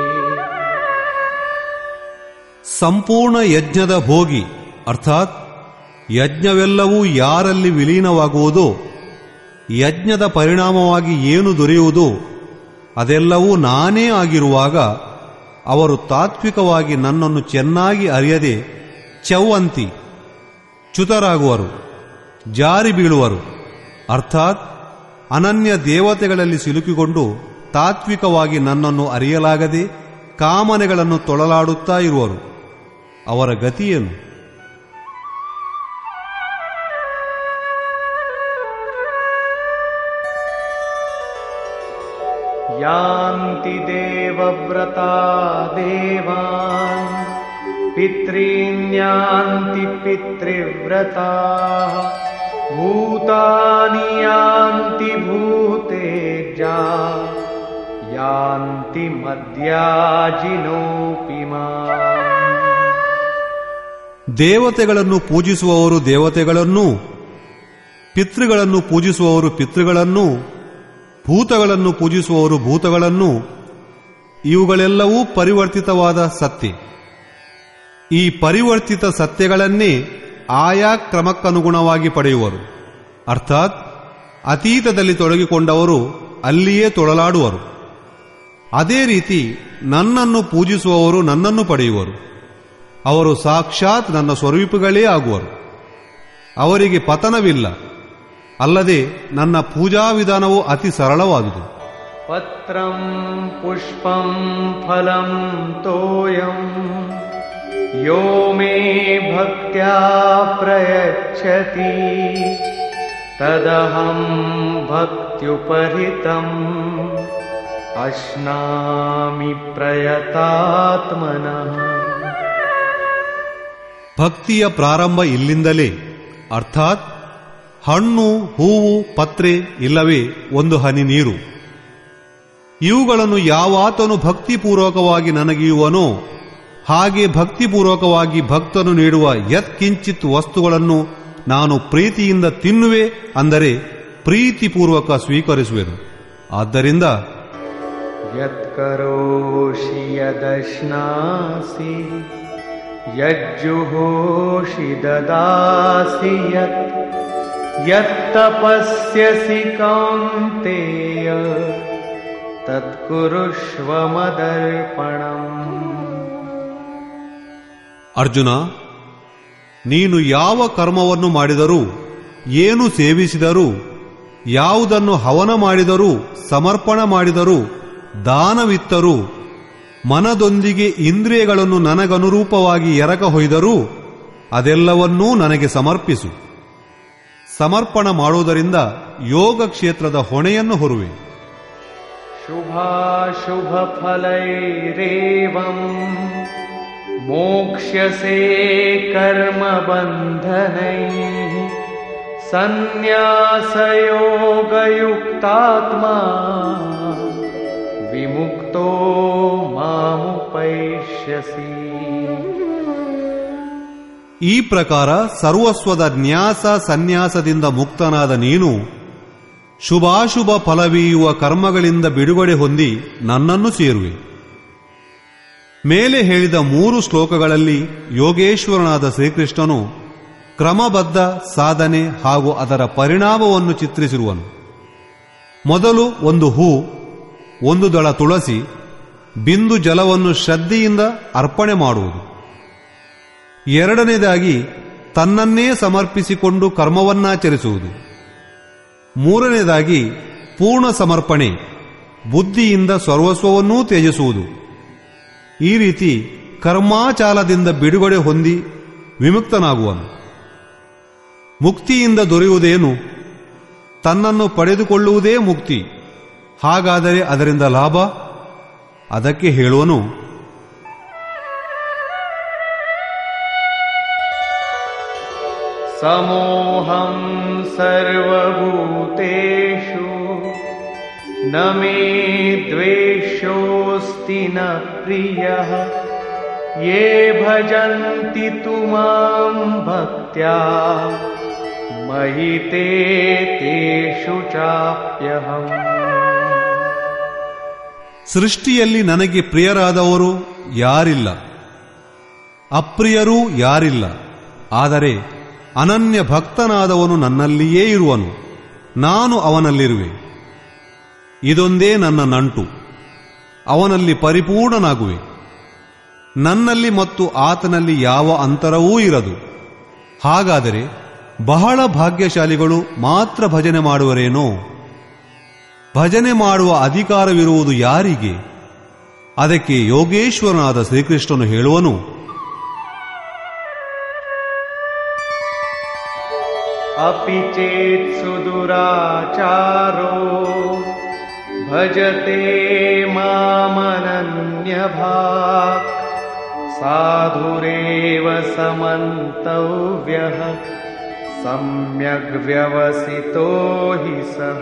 ಸಂಪೂರ್ಣ ಯಜ್ಞದ ಭೋಗಿ ಅರ್ಥಾತ್ ಯಜ್ಞವೆಲ್ಲವೂ ಯಾರಲ್ಲಿ ವಿಲೀನವಾಗುವುದೋ ಯಜ್ಞದ ಪರಿಣಾಮವಾಗಿ ಏನು ದೊರೆಯುವುದೋ ಅದೆಲ್ಲವೂ ನಾನೇ ಆಗಿರುವಾಗ ಅವರು ತಾತ್ವಿಕವಾಗಿ ನನ್ನನ್ನು ಚೆನ್ನಾಗಿ ಅರಿಯದೆ ಚೌವಂತಿ ಚ್ಯುತರಾಗುವರು ಜಾರಿ ಬೀಳುವರು ಅರ್ಥಾತ್ ಅನನ್ಯ ದೇವತೆಗಳಲ್ಲಿ ಸಿಲುಕಿಕೊಂಡು ತಾತ್ವಿಕವಾಗಿ ನನ್ನನ್ನು ಅರಿಯಲಾಗದೆ ಕಾಮನೆಗಳನ್ನು ತೊಳಲಾಡುತ್ತಾ ಇರುವರು ಅವರ ಗತಿಯೇನು यान्ति देवव्रता देवान् पितॄन्यान्ति पितृव्रताः भूतानि यान्ति भूतेजा यान्ति मद्याजिनोऽपि माम् ದೇವತೆಗಳನ್ನು ಪೂಜಿಸುವವರು ದೇವತೆಗಳನ್ನೂ ಪಿತೃಗಳನ್ನು ಪೂಜಿಸುವವರು ಪಿತೃಗಳನ್ನೂ ಭೂತಗಳನ್ನು ಪೂಜಿಸುವವರು ಭೂತಗಳನ್ನೂ ಇವುಗಳೆಲ್ಲವೂ ಪರಿವರ್ತಿತವಾದ ಸತ್ಯ ಈ ಪರಿವರ್ತಿತ ಸತ್ಯಗಳನ್ನೇ ಆಯಾ ಕ್ರಮಕ್ಕನುಗುಣವಾಗಿ ಪಡೆಯುವರು ಅರ್ಥಾತ್ ಅತೀತದಲ್ಲಿ ತೊಡಗಿಕೊಂಡವರು ಅಲ್ಲಿಯೇ ತೊಳಲಾಡುವರು ಅದೇ ರೀತಿ ನನ್ನನ್ನು ಪೂಜಿಸುವವರು ನನ್ನನ್ನು ಪಡೆಯುವರು ಅವರು ಸಾಕ್ಷಾತ್ ನನ್ನ ಸ್ವರೂಪಗಳೇ ಆಗುವರು ಅವರಿಗೆ ಪತನವಿಲ್ಲ ಅಲ್ಲದೆ ನನ್ನ ಪೂಜಾ ವಿಧಾನವು ಅತಿ ಸರಳವಾದುದು पत्रं पुष्पं फलं तोयं यो मे भक्त्या प्रयच्छति तदहं भक्त्युपहृतम् अश्नामि प्रयतात्मनः ಭಕ್ತಿಯ ಪ್ರಾರಂಭ ಇಲ್ಲಿಂದಲೇ ಅರ್ಥಾತ್ ಹಣ್ಣು ಹೂವು ಪತ್ರೆ ಇಲ್ಲವೇ ಒಂದು ಹನಿ ನೀರು ಇವುಗಳನ್ನು ಯಾವಾತನು ಭಕ್ತಿಪೂರ್ವಕವಾಗಿ ನನಗೀಯುವನೋ ಹಾಗೆ ಭಕ್ತಿಪೂರ್ವಕವಾಗಿ ಭಕ್ತನು ನೀಡುವ ಯತ್ಕಿಂಚಿತ್ ವಸ್ತುಗಳನ್ನು ನಾನು ಪ್ರೀತಿಯಿಂದ ತಿನ್ನುವೆ ಅಂದರೆ ಪ್ರೀತಿಪೂರ್ವಕ ಸ್ವೀಕರಿಸುವೆನು ಆದ್ದರಿಂದ यत्करोषि यदश्नासि यज्जुहोषि ददासि यत् यत्तपस्यसि कौन्तेय तत्कुरुष्व मदर्पणम् ಅರ್ಜುನ ನೀನು ಯಾವ ಕರ್ಮವನ್ನು ಮಾಡಿದರೂ ಏನು ಸೇವಿಸಿದರೂ ಯಾವುದನ್ನು ಹವನ ಮಾಡಿದರೂ ಸಮರ್ಪಣ ಮಾಡಿದರೂ ದಾನವಿತ್ತರೂ ಮನದೊಂದಿಗೆ ಇಂದ್ರಿಯಗಳನ್ನು ನನಗನುರೂಪವಾಗಿ ಎರಕ ಹೊಯ್ದರೂ ಅದೆಲ್ಲವನ್ನೂ ನನಗೆ ಸಮರ್ಪಿಸು ಸಮರ್ಪಣ ಮಾಡುವುದರಿಂದ ಯೋಗ ಕ್ಷೇತ್ರದ ಹೊಣೆಯನ್ನು ಹೊರುವೆ शुभाशुभफलैरेवम् मोक्ष्यसे कर्मबन्धनैः सन्न्यासयोगयुक्तात्मा विमुक्तो मामुपैष्यसि ಈ ಪ್ರಕಾರ ಸರ್ವಸ್ವದ ನ್ಯಾಸ ಸನ್ಯಾಸದಿಂದ ಮುಕ್ತನಾದ ನೀನು ಶುಭಾಶುಭ ಫಲವೀಯುವ ಕರ್ಮಗಳಿಂದ ಬಿಡುಗಡೆ ಹೊಂದಿ ನನ್ನನ್ನು ಸೇರುವೆ ಮೇಲೆ ಹೇಳಿದ ಮೂರು ಶ್ಲೋಕಗಳಲ್ಲಿ ಯೋಗೇಶ್ವರನಾದ ಶ್ರೀಕೃಷ್ಣನು ಕ್ರಮಬದ್ಧ ಸಾಧನೆ ಹಾಗೂ ಅದರ ಪರಿಣಾಮವನ್ನು ಚಿತ್ರಿಸಿರುವನು ಮೊದಲು ಒಂದು ಹೂ ಒಂದು ದಳ ತುಳಸಿ ಬಿಂದು ಜಲವನ್ನು ಶ್ರದ್ಧೆಯಿಂದ ಅರ್ಪಣೆ ಮಾಡುವುದು ಎರಡನೇದಾಗಿ ತನ್ನನ್ನೇ ಸಮರ್ಪಿಸಿಕೊಂಡು ಕರ್ಮವನ್ನಾಚರಿಸುವುದು ಮೂರನೇದಾಗಿ ಪೂರ್ಣ ಸಮರ್ಪಣೆ ಬುದ್ಧಿಯಿಂದ ಸರ್ವಸ್ವವನ್ನೂ ತ್ಯಜಿಸುವುದು ಈ ರೀತಿ ಕರ್ಮಾಚಾಲದಿಂದ ಬಿಡುಗಡೆ ಹೊಂದಿ ವಿಮುಕ್ತನಾಗುವನು ಮುಕ್ತಿಯಿಂದ ದೊರೆಯುವುದೇನು ತನ್ನನ್ನು ಪಡೆದುಕೊಳ್ಳುವುದೇ ಮುಕ್ತಿ ಹಾಗಾದರೆ ಅದರಿಂದ ಲಾಭ ಅದಕ್ಕೆ ಹೇಳುವನು समोऽहं सर्वभूतेषु न मे द्वेषोऽस्ति न प्रियः ये भजन्ति तु मां भक्त्या मयि ते तेषु चाप्यहम् ಸೃಷ್ಟಿಯಲ್ಲಿ ನನಗೆ ಪ್ರಿಯರಾದವರು ಯಾರಿಲ್ಲ ಅಪ್ರಿಯರೂ ಯಾರಿಲ್ಲ ಆದರೆ ಅನನ್ಯ ಭಕ್ತನಾದವನು ನನ್ನಲ್ಲಿಯೇ ಇರುವನು ನಾನು ಅವನಲ್ಲಿರುವೆ ಇದೊಂದೇ ನನ್ನ ನಂಟು ಅವನಲ್ಲಿ ಪರಿಪೂರ್ಣನಾಗುವೆ ನನ್ನಲ್ಲಿ ಮತ್ತು ಆತನಲ್ಲಿ ಯಾವ ಅಂತರವೂ ಇರದು ಹಾಗಾದರೆ ಬಹಳ ಭಾಗ್ಯಶಾಲಿಗಳು ಮಾತ್ರ ಭಜನೆ ಮಾಡುವರೇನೋ ಭಜನೆ ಮಾಡುವ ಅಧಿಕಾರವಿರುವುದು ಯಾರಿಗೆ ಅದಕ್ಕೆ ಯೋಗೇಶ್ವರನಾದ ಶ್ರೀಕೃಷ್ಣನು ಹೇಳುವನು अपि चेत् सुदुराचारो भजते मामनन्यभाक् साधुरेव समन्तव्यः सम्यग्व्यवसितो हि सः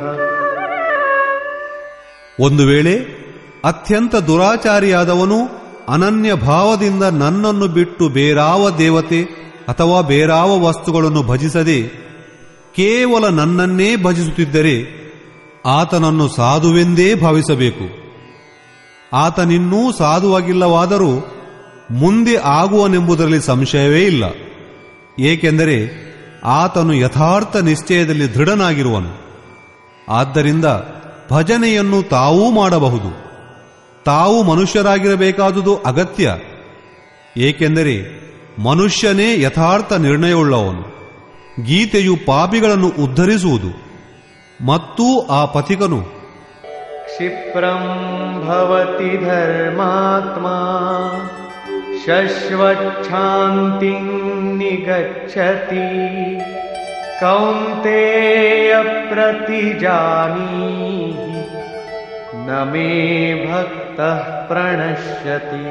ಒಂದು ವೇಳೆ ಅತ್ಯಂತ ದುರಾಚಾರಿಯಾದವನು ಅನನ್ಯ ಭಾವದಿಂದ ನನ್ನನ್ನು ಬಿಟ್ಟು ಬೇರಾವ ದೇವತೆ ಅಥವಾ ಬೇರಾವ ವಸ್ತುಗಳನ್ನು ಭಜಿಸದೆ ಕೇವಲ ನನ್ನನ್ನೇ ಭಜಿಸುತ್ತಿದ್ದರೆ ಆತನನ್ನು ಸಾಧುವೆಂದೇ ಭಾವಿಸಬೇಕು ಆತನಿನ್ನೂ ಸಾಧುವಾಗಿಲ್ಲವಾದರೂ ಮುಂದೆ ಆಗುವನೆಂಬುದರಲ್ಲಿ ಸಂಶಯವೇ ಇಲ್ಲ ಏಕೆಂದರೆ ಆತನು ಯಥಾರ್ಥ ನಿಶ್ಚಯದಲ್ಲಿ ದೃಢನಾಗಿರುವನು ಆದ್ದರಿಂದ ಭಜನೆಯನ್ನು ತಾವೂ ಮಾಡಬಹುದು ತಾವು ಮನುಷ್ಯರಾಗಿರಬೇಕಾದುದು ಅಗತ್ಯ ಏಕೆಂದರೆ ಮನುಷ್ಯನೇ ಯಥಾರ್ಥ ನಿರ್ಣಯವುಳ್ಳವನು ಗೀತೆಯು ಪಾಪಿಗಳನ್ನು ಉದ್ಧರಿಸುವುದು ಮತ್ತೂ ಆ ಪಥಿಕನು क्षिप्रम् भवति धर्मात्मा शश्वच्छान्तिं निगच्छति कौन्तेय प्रतिजानीहि न मे भक्तः प्रणश्यति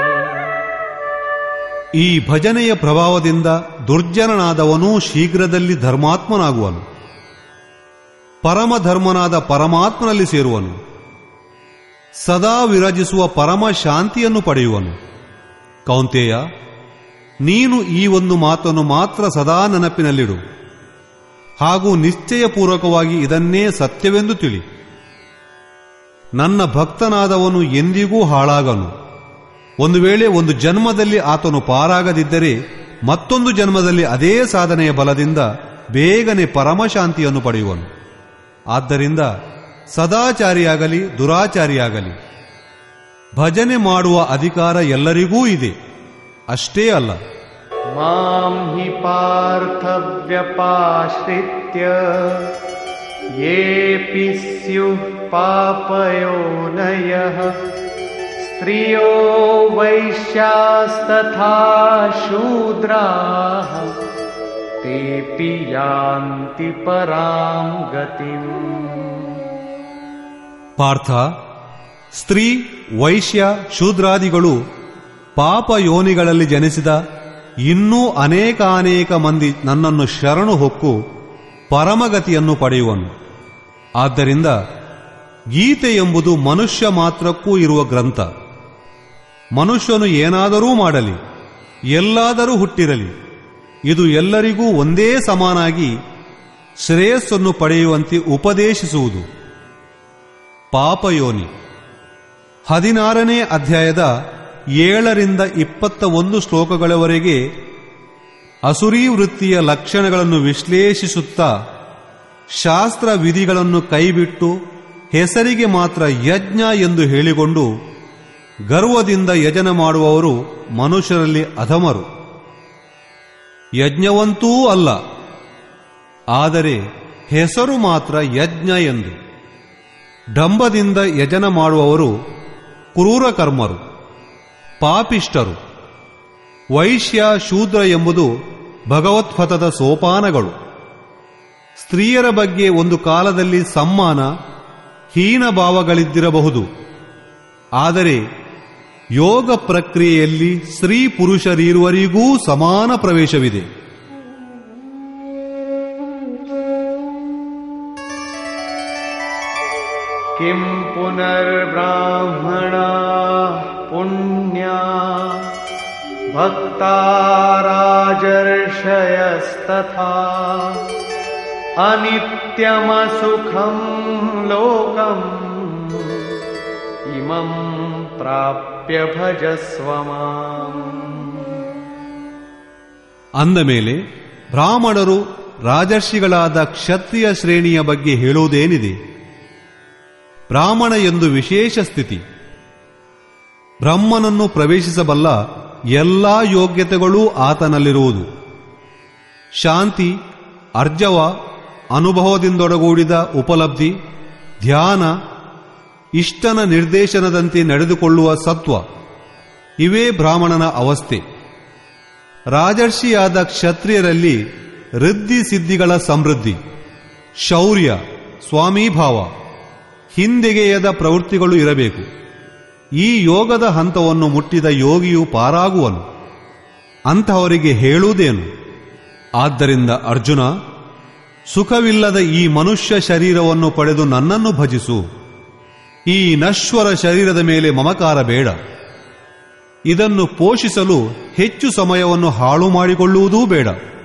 ಈ ಭಜನೆಯ ಪ್ರಭಾವದಿಂದ ದುರ್ಜನನಾದವನು ಶೀಘ್ರದಲ್ಲಿ ಧರ್ಮಾತ್ಮನಾಗುವನು ಪರಮಧರ್ಮನಾದ ಪರಮಾತ್ಮನಲ್ಲಿ ಸೇರುವನು ಸದಾ ವಿರಾಜಿಸುವ ಪರಮ ಶಾಂತಿಯನ್ನು ಪಡೆಯುವನು ಕೌಂತೇಯ ನೀನು ಈ ಒಂದು ಮಾತನ್ನು ಮಾತ್ರ ಸದಾ ನೆನಪಿನಲ್ಲಿಡು ಹಾಗೂ ನಿಶ್ಚಯಪೂರ್ವಕವಾಗಿ ಇದನ್ನೇ ಸತ್ಯವೆಂದು ತಿಳಿ ನನ್ನ ಭಕ್ತನಾದವನು ಎಂದಿಗೂ ಹಾಳಾಗನು ಒಂದು ವೇಳೆ ಒಂದು ಜನ್ಮದಲ್ಲಿ ಆತನು ಪಾರಾಗದಿದ್ದರೆ ಮತ್ತೊಂದು ಜನ್ಮದಲ್ಲಿ ಅದೇ ಸಾಧನೆಯ ಬಲದಿಂದ ಬೇಗನೆ ಪರಮಶಾಂತಿಯನ್ನು ಪಡೆಯುವನು ಆದ್ದರಿಂದ ಸದಾಚಾರಿಯಾಗಲಿ ದುರಾಚಾರಿಯಾಗಲಿ ಭಜನೆ ಮಾಡುವ ಅಧಿಕಾರ ಎಲ್ಲರಿಗೂ ಇದೆ ಅಷ್ಟೇ ಅಲ್ಲ मां हि पार्थव्यपाश्रित्य येऽपि स्युः पापयोनयः स्त्रियो वैश्यास्तथा शूद्राः तेऽपि यान्ति परां गतिम् ಪಾರ್ಥ ಸ್ತ್ರೀ ವೈಶ್ಯ ಶೂದ್ರಾದಿಗಳು ಪಾಪ ಯೋನಿಗಳಲ್ಲಿ ಜನಿಸಿದ ಇನ್ನೂ ಅನೇಕಾನೇಕ ಮಂದಿ ನನ್ನನ್ನು ಶರಣು ಹೊಕ್ಕು ಪರಮಗತಿಯನ್ನು ಪಡೆಯುವನು ಆದ್ದರಿಂದ ಗೀತೆ ಎಂಬುದು ಮನುಷ್ಯ ಮಾತ್ರಕ್ಕೂ ಇರುವ ಗ್ರಂಥ ಮನುಷ್ಯನು ಏನಾದರೂ ಮಾಡಲಿ ಎಲ್ಲಾದರೂ ಹುಟ್ಟಿರಲಿ ಇದು ಎಲ್ಲರಿಗೂ ಒಂದೇ ಸಮಾನಾಗಿ ಶ್ರೇಯಸ್ಸನ್ನು ಪಡೆಯುವಂತೆ ಉಪದೇಶಿಸುವುದು ಪಾಪಯೋನಿ ಹದಿನಾರನೇ ಅಧ್ಯಾಯದ ಏಳರಿಂದ ಇಪ್ಪತ್ತ ಒಂದು ಶ್ಲೋಕಗಳವರೆಗೆ ಅಸುರೀ ವೃತ್ತಿಯ ಲಕ್ಷಣಗಳನ್ನು ವಿಶ್ಲೇಷಿಸುತ್ತಾ ಶಾಸ್ತ್ರ ವಿಧಿಗಳನ್ನು ಕೈಬಿಟ್ಟು ಹೆಸರಿಗೆ ಮಾತ್ರ ಯಜ್ಞ ಎಂದು ಹೇಳಿಕೊಂಡು ಗರ್ವದಿಂದ ಯಜನ ಮಾಡುವವರು ಮನುಷ್ಯರಲ್ಲಿ ಅಧಮರು ಯಜ್ಞವಂತೂ ಅಲ್ಲ ಆದರೆ ಹೆಸರು ಮಾತ್ರ ಯಜ್ಞ ಎಂದು ಡಂಬದಿಂದ ಯಜನ ಮಾಡುವವರು ಕ್ರೂರ ಕರ್ಮರು ಪಾಪಿಷ್ಟರು ವೈಶ್ಯ ಶೂದ್ರ ಎಂಬುದು ಭಗವತ್ಪಥದ ಸೋಪಾನಗಳು ಸ್ತ್ರೀಯರ ಬಗ್ಗೆ ಒಂದು ಕಾಲದಲ್ಲಿ ಸಮ್ಮಾನ ಹೀನ ಭಾವಗಳಿದ್ದಿರಬಹುದು ಆದರೆ ಯೋಗ ಪ್ರಕ್ರಿಯೆಯಲ್ಲಿ ಸ್ತ್ರೀ ಪುರುಷರಿರುವರಿಗೂ ಸಮಾನ ಪ್ರವೇಶವಿದೆ किं पुनर्ब्राह्मणाः पुण्या भक्ता राजर्षयस्तथा अनित्यमसुखं लोकम् इमं प्राप्य भजस्व माम् ಅಂದ ಮೇಲೆ ಬ್ರಾಹ್ಮಣರು ರಾಜರ್ಷಿಗಳಾದ ಕ್ಷತ್ರಿಯ ಶ್ರೇಣಿಯ ಬಗ್ಗೆ ಹೇಳುವುದೇನಿದೆ ಬ್ರಾಹ್ಮಣ ಎಂದು ವಿಶೇಷ ಸ್ಥಿತಿ ಬ್ರಹ್ಮನನ್ನು ಪ್ರವೇಶಿಸಬಲ್ಲ ಎಲ್ಲಾ ಯೋಗ್ಯತೆಗಳೂ ಆತನಲ್ಲಿರುವುದು ಶಾಂತಿ ಅರ್ಜವ ಅನುಭವದಿಂದೊಡಗೂಡಿದ ಉಪಲಬ್ಧಿ ಧ್ಯಾನ ಇಷ್ಟನ ನಿರ್ದೇಶನದಂತೆ ನಡೆದುಕೊಳ್ಳುವ ಸತ್ವ ಇವೇ ಬ್ರಾಹ್ಮಣನ ಅವಸ್ಥೆ ರಾಜರ್ಷಿಯಾದ ಕ್ಷತ್ರಿಯರಲ್ಲಿ ರಿದ್ಧಿ ಸಿದ್ಧಿಗಳ ಸಮೃದ್ಧಿ ಶೌರ್ಯ ಸ್ವಾಮೀಭಾವ ಹಿಂದೆಗೆಯದ ಪ್ರವೃತ್ತಿಗಳು ಇರಬೇಕು ಈ ಯೋಗದ ಹಂತವನ್ನು ಮುಟ್ಟಿದ ಯೋಗಿಯು ಪಾರಾಗುವನು ಅಂತಹವರಿಗೆ ಹೇಳುವುದೇನು ಆದ್ದರಿಂದ ಅರ್ಜುನ ಸುಖವಿಲ್ಲದ ಈ ಮನುಷ್ಯ ಶರೀರವನ್ನು ಪಡೆದು ನನ್ನನ್ನು ಭಜಿಸು ಈ ನಶ್ವರ ಶರೀರದ ಮೇಲೆ ಮಮಕಾರ ಬೇಡ ಇದನ್ನು ಪೋಷಿಸಲು ಹೆಚ್ಚು ಸಮಯವನ್ನು ಹಾಳು ಮಾಡಿಕೊಳ್ಳುವುದೂ ಬೇಡ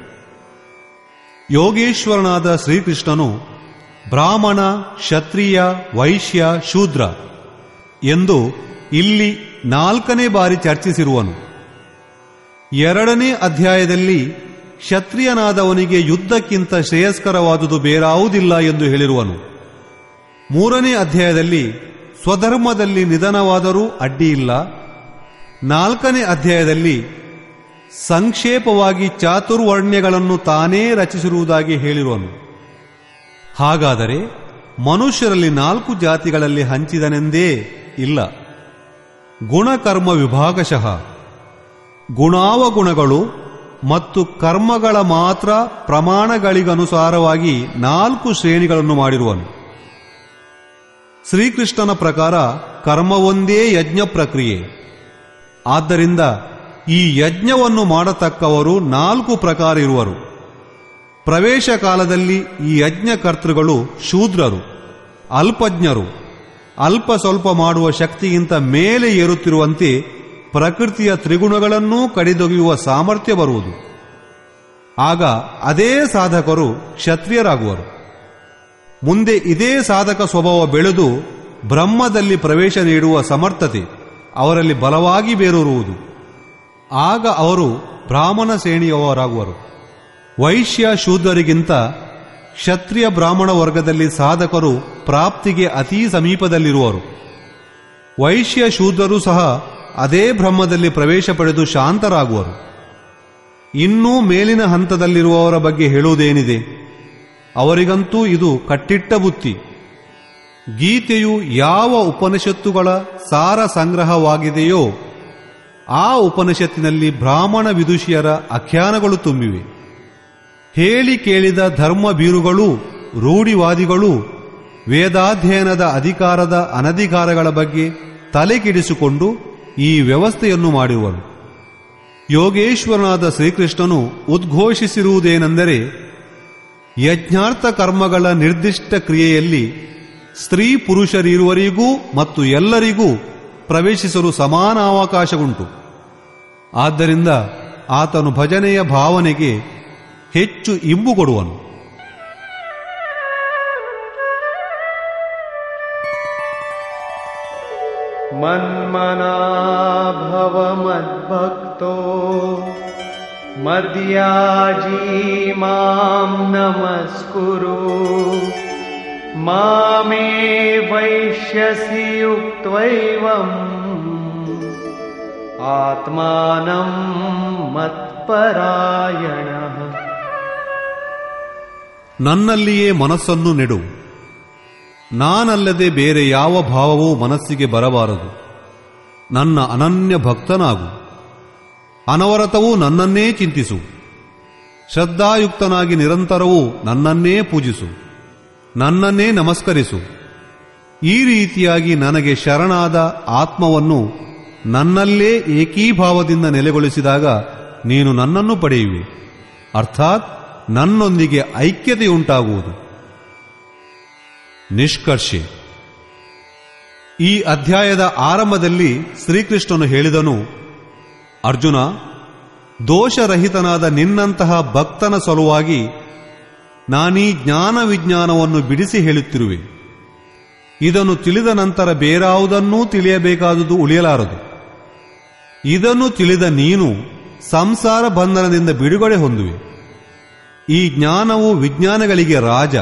ಯೋಗೇಶ್ವರನಾದ ಶ್ರೀಕೃಷ್ಣನು ಬ್ರಾಹ್ಮಣ ಕ್ಷತ್ರಿಯ ವೈಶ್ಯ ಶೂದ್ರ ಎಂದು ಇಲ್ಲಿ ನಾಲ್ಕನೇ ಬಾರಿ ಚರ್ಚಿಸಿರುವನು ಎರಡನೇ ಅಧ್ಯಾಯದಲ್ಲಿ ಕ್ಷತ್ರಿಯನಾದವನಿಗೆ ಯುದ್ಧಕ್ಕಿಂತ ಶ್ರೇಯಸ್ಕರವಾದುದು ಬೇರಾವುದಿಲ್ಲ ಎಂದು ಹೇಳಿರುವನು ಮೂರನೇ ಅಧ್ಯಾಯದಲ್ಲಿ ಸ್ವಧರ್ಮದಲ್ಲಿ ನಿಧನವಾದರೂ ಅಡ್ಡಿಯಿಲ್ಲ ನಾಲ್ಕನೇ ಅಧ್ಯಾಯದಲ್ಲಿ ಸಂಕ್ಷೇಪವಾಗಿ ಚಾತುರ್ವರ್ಣ್ಯಗಳನ್ನು ತಾನೇ ರಚಿಸಿರುವುದಾಗಿ ಹೇಳಿರುವನು ಹಾಗಾದರೆ ಮನುಷ್ಯರಲ್ಲಿ ನಾಲ್ಕು ಜಾತಿಗಳಲ್ಲಿ ಹಂಚಿದನೆಂದೇ ಇಲ್ಲ ಗುಣಕರ್ಮ ವಿಭಾಗಶಃ ಗುಣಾವಗುಣಗಳು ಮತ್ತು ಕರ್ಮಗಳ ಮಾತ್ರ ಪ್ರಮಾಣಗಳಿಗನುಸಾರವಾಗಿ ನಾಲ್ಕು ಶ್ರೇಣಿಗಳನ್ನು ಮಾಡಿರುವನು ಶ್ರೀಕೃಷ್ಣನ ಪ್ರಕಾರ ಕರ್ಮವೊಂದೇ ಯಜ್ಞ ಪ್ರಕ್ರಿಯೆ ಆದ್ದರಿಂದ ಈ ಯಜ್ಞವನ್ನು ಮಾಡತಕ್ಕವರು ನಾಲ್ಕು ಪ್ರಕಾರ ಇರುವರು ಪ್ರವೇಶ ಕಾಲದಲ್ಲಿ ಈ ಯಜ್ಞಕರ್ತೃಗಳು ಶೂದ್ರರು ಅಲ್ಪಜ್ಞರು ಅಲ್ಪ ಸ್ವಲ್ಪ ಮಾಡುವ ಶಕ್ತಿಗಿಂತ ಮೇಲೆ ಏರುತ್ತಿರುವಂತೆ ಪ್ರಕೃತಿಯ ತ್ರಿಗುಣಗಳನ್ನೂ ಕಡಿದೊಗೆಯುವ ಸಾಮರ್ಥ್ಯ ಬರುವುದು ಆಗ ಅದೇ ಸಾಧಕರು ಕ್ಷತ್ರಿಯರಾಗುವರು ಮುಂದೆ ಇದೇ ಸಾಧಕ ಸ್ವಭಾವ ಬೆಳೆದು ಬ್ರಹ್ಮದಲ್ಲಿ ಪ್ರವೇಶ ನೀಡುವ ಸಮರ್ಥತೆ ಅವರಲ್ಲಿ ಬಲವಾಗಿ ಬೇರೂರುವುದು ಆಗ ಅವರು ಬ್ರಾಹ್ಮಣ ಶ್ರೇಣಿಯವರಾಗುವರು ವೈಶ್ಯ ಶೂದ್ರರಿಗಿಂತ ಕ್ಷತ್ರಿಯ ಬ್ರಾಹ್ಮಣ ವರ್ಗದಲ್ಲಿ ಸಾಧಕರು ಪ್ರಾಪ್ತಿಗೆ ಅತೀ ಸಮೀಪದಲ್ಲಿರುವರು ವೈಶ್ಯ ಶೂದ್ರರು ಸಹ ಅದೇ ಬ್ರಹ್ಮದಲ್ಲಿ ಪ್ರವೇಶ ಪಡೆದು ಶಾಂತರಾಗುವರು ಇನ್ನೂ ಮೇಲಿನ ಹಂತದಲ್ಲಿರುವವರ ಬಗ್ಗೆ ಹೇಳುವುದೇನಿದೆ ಅವರಿಗಂತೂ ಇದು ಕಟ್ಟಿಟ್ಟ ಬುತ್ತಿ ಗೀತೆಯು ಯಾವ ಉಪನಿಷತ್ತುಗಳ ಸಾರ ಸಂಗ್ರಹವಾಗಿದೆಯೋ ಆ ಉಪನಿಷತ್ತಿನಲ್ಲಿ ಬ್ರಾಹ್ಮಣ ವಿದುಷಿಯರ ಆಖ್ಯಾನಗಳು ತುಂಬಿವೆ ಹೇಳಿ ಕೇಳಿದ ಧರ್ಮ ಬೀರುಗಳು ರೂಢಿವಾದಿಗಳು ವೇದಾಧ್ಯಯನದ ಅಧಿಕಾರದ ಅನಧಿಕಾರಗಳ ಬಗ್ಗೆ ತಲೆಕೆಡಿಸಿಕೊಂಡು ಈ ವ್ಯವಸ್ಥೆಯನ್ನು ಮಾಡಿರುವರು ಯೋಗೇಶ್ವರನಾದ ಶ್ರೀಕೃಷ್ಣನು ಉದ್ಘೋಷಿಸಿರುವುದೇನೆಂದರೆ ಯಜ್ಞಾರ್ಥ ಕರ್ಮಗಳ ನಿರ್ದಿಷ್ಟ ಕ್ರಿಯೆಯಲ್ಲಿ ಸ್ತ್ರೀ ಪುರುಷರಿರುವರಿಗೂ ಮತ್ತು ಎಲ್ಲರಿಗೂ ಪ್ರವೇಶಿಸಲು ಸಮಾನಾವಕಾಶವುಂಟು ಆದ್ದರಿಂದ ಆತನು ಭಜನೆಯ ಭಾವನೆಗೆ ಹೆಚ್ಚು ಇಂಬು ಕೊಡುವನು मन्मना भव मद्भक्तो मद्याजी मां नमस्कुरु मामे वैश्यसि युक्त्वैवम् आत्मानं मत्परायणः ನನ್ನಲ್ಲಿಯೇ ಮನಸ್ಸನ್ನು ನೆಡು ನಾನಲ್ಲದೆ ಬೇರೆ ಯಾವ ಭಾವವೂ ಮನಸ್ಸಿಗೆ ಬರಬಾರದು ನನ್ನ ಅನನ್ಯ ಭಕ್ತನಾಗು ಅನವರತವೂ ನನ್ನನ್ನೇ ಚಿಂತಿಸು ಶ್ರದ್ಧಾಯುಕ್ತನಾಗಿ ನಿರಂತರವೂ ನನ್ನನ್ನೇ ಪೂಜಿಸು ನನ್ನನ್ನೇ ನಮಸ್ಕರಿಸು ಈ ರೀತಿಯಾಗಿ ನನಗೆ ಶರಣಾದ ಆತ್ಮವನ್ನು ನನ್ನಲ್ಲೇ ಏಕೀಭಾವದಿಂದ ನೆಲೆಗೊಳಿಸಿದಾಗ ನೀನು ನನ್ನನ್ನು ಪಡೆಯುವೆ ಅರ್ಥಾತ್ ನನ್ನೊಂದಿಗೆ ಐಕ್ಯತೆಯುಂಟಾಗುವುದು ನಿಷ್ಕರ್ಷೆ ಈ ಅಧ್ಯಾಯದ ಆರಂಭದಲ್ಲಿ ಶ್ರೀಕೃಷ್ಣನು ಹೇಳಿದನು ಅರ್ಜುನ ದೋಷರಹಿತನಾದ ನಿನ್ನಂತಹ ಭಕ್ತನ ಸಲುವಾಗಿ ನಾನೀ ಜ್ಞಾನ ವಿಜ್ಞಾನವನ್ನು ಬಿಡಿಸಿ ಹೇಳುತ್ತಿರುವೆ ಇದನ್ನು ತಿಳಿದ ನಂತರ ಬೇರಾವುದನ್ನೂ ತಿಳಿಯಬೇಕಾದುದು ಉಳಿಯಲಾರದು ಇದನ್ನು ತಿಳಿದ ನೀನು ಸಂಸಾರ ಬಂಧನದಿಂದ ಬಿಡುಗಡೆ ಹೊಂದುವೆ ಈ ಜ್ಞಾನವು ವಿಜ್ಞಾನಗಳಿಗೆ ರಾಜ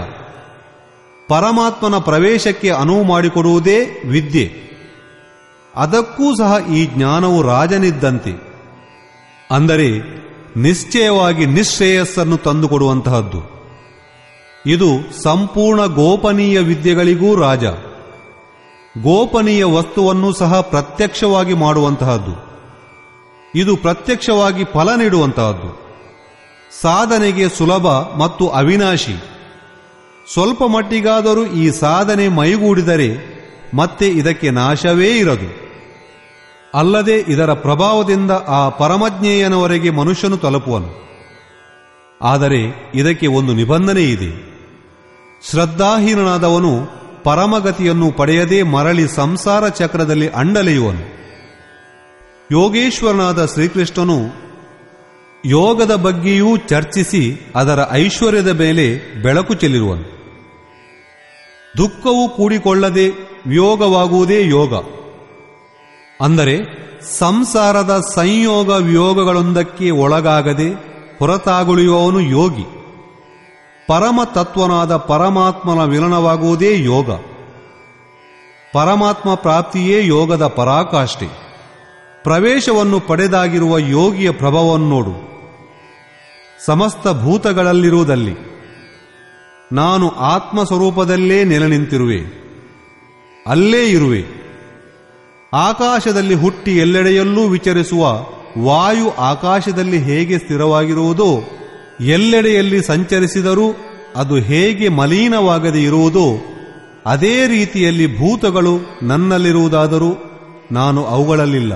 ಪರಮಾತ್ಮನ ಪ್ರವೇಶಕ್ಕೆ ಅನುವು ಮಾಡಿಕೊಡುವುದೇ ವಿದ್ಯೆ ಅದಕ್ಕೂ ಸಹ ಈ ಜ್ಞಾನವು ರಾಜನಿದ್ದಂತೆ ಅಂದರೆ ನಿಶ್ಚಯವಾಗಿ ನಿಶ್ರೇಯಸ್ಸನ್ನು ತಂದುಕೊಡುವಂತಹದ್ದು ಇದು ಸಂಪೂರ್ಣ ಗೋಪನೀಯ ವಿದ್ಯೆಗಳಿಗೂ ರಾಜ ಗೋಪನೀಯ ವಸ್ತುವನ್ನು ಸಹ ಪ್ರತ್ಯಕ್ಷವಾಗಿ ಮಾಡುವಂತಹದ್ದು ಇದು ಪ್ರತ್ಯಕ್ಷವಾಗಿ ಫಲ ನೀಡುವಂತಹದ್ದು ಸಾಧನೆಗೆ ಸುಲಭ ಮತ್ತು ಅವಿನಾಶಿ ಸ್ವಲ್ಪ ಮಟ್ಟಿಗಾದರೂ ಈ ಸಾಧನೆ ಮೈಗೂಡಿದರೆ ಮತ್ತೆ ಇದಕ್ಕೆ ನಾಶವೇ ಇರದು ಅಲ್ಲದೆ ಇದರ ಪ್ರಭಾವದಿಂದ ಆ ಪರಮಜ್ಞೇಯನವರೆಗೆ ಮನುಷ್ಯನು ತಲುಪುವನು ಆದರೆ ಇದಕ್ಕೆ ಒಂದು ನಿಬಂಧನೆ ಇದೆ ಶ್ರದ್ಧಾಹೀನನಾದವನು ಪರಮಗತಿಯನ್ನು ಪಡೆಯದೇ ಮರಳಿ ಸಂಸಾರ ಚಕ್ರದಲ್ಲಿ ಅಂಡಲೆಯುವನು ಯೋಗೇಶ್ವರನಾದ ಶ್ರೀಕೃಷ್ಣನು ಯೋಗದ ಬಗ್ಗೆಯೂ ಚರ್ಚಿಸಿ ಅದರ ಐಶ್ವರ್ಯದ ಮೇಲೆ ಬೆಳಕು ಚೆಲ್ಲಿರುವನು ದುಃಖವು ಕೂಡಿಕೊಳ್ಳದೆ ವಿಯೋಗವಾಗುವುದೇ ಯೋಗ ಅಂದರೆ ಸಂಸಾರದ ಸಂಯೋಗ ವಿಯೋಗಗಳೊಂದಕ್ಕೆ ಒಳಗಾಗದೆ ಹೊರತಾಗುಳಿಯುವವನು ಯೋಗಿ ಪರಮ ತತ್ವನಾದ ಪರಮಾತ್ಮನ ವಿಲನವಾಗುವುದೇ ಯೋಗ ಪರಮಾತ್ಮ ಪ್ರಾಪ್ತಿಯೇ ಯೋಗದ ಪರಾಕಾಷ್ಠೆ ಪ್ರವೇಶವನ್ನು ಪಡೆದಾಗಿರುವ ಯೋಗಿಯ ಪ್ರಭಾವವನ್ನು ನೋಡು ಸಮಸ್ತ ಭೂತಗಳಲ್ಲಿರುವುದಲ್ಲಿ ನಾನು ಆತ್ಮ ಸ್ವರೂಪದಲ್ಲೇ ನೆಲೆ ನಿಂತಿರುವೆ ಅಲ್ಲೇ ಇರುವೆ ಆಕಾಶದಲ್ಲಿ ಹುಟ್ಟಿ ಎಲ್ಲೆಡೆಯಲ್ಲೂ ವಿಚರಿಸುವ ವಾಯು ಆಕಾಶದಲ್ಲಿ ಹೇಗೆ ಸ್ಥಿರವಾಗಿರುವುದೋ ಎಲ್ಲೆಡೆಯಲ್ಲಿ ಸಂಚರಿಸಿದರೂ ಅದು ಹೇಗೆ ಮಲೀನವಾಗದೆ ಇರುವುದೋ ಅದೇ ರೀತಿಯಲ್ಲಿ ಭೂತಗಳು ನನ್ನಲ್ಲಿರುವುದಾದರೂ ನಾನು ಅವುಗಳಲ್ಲಿಲ್ಲ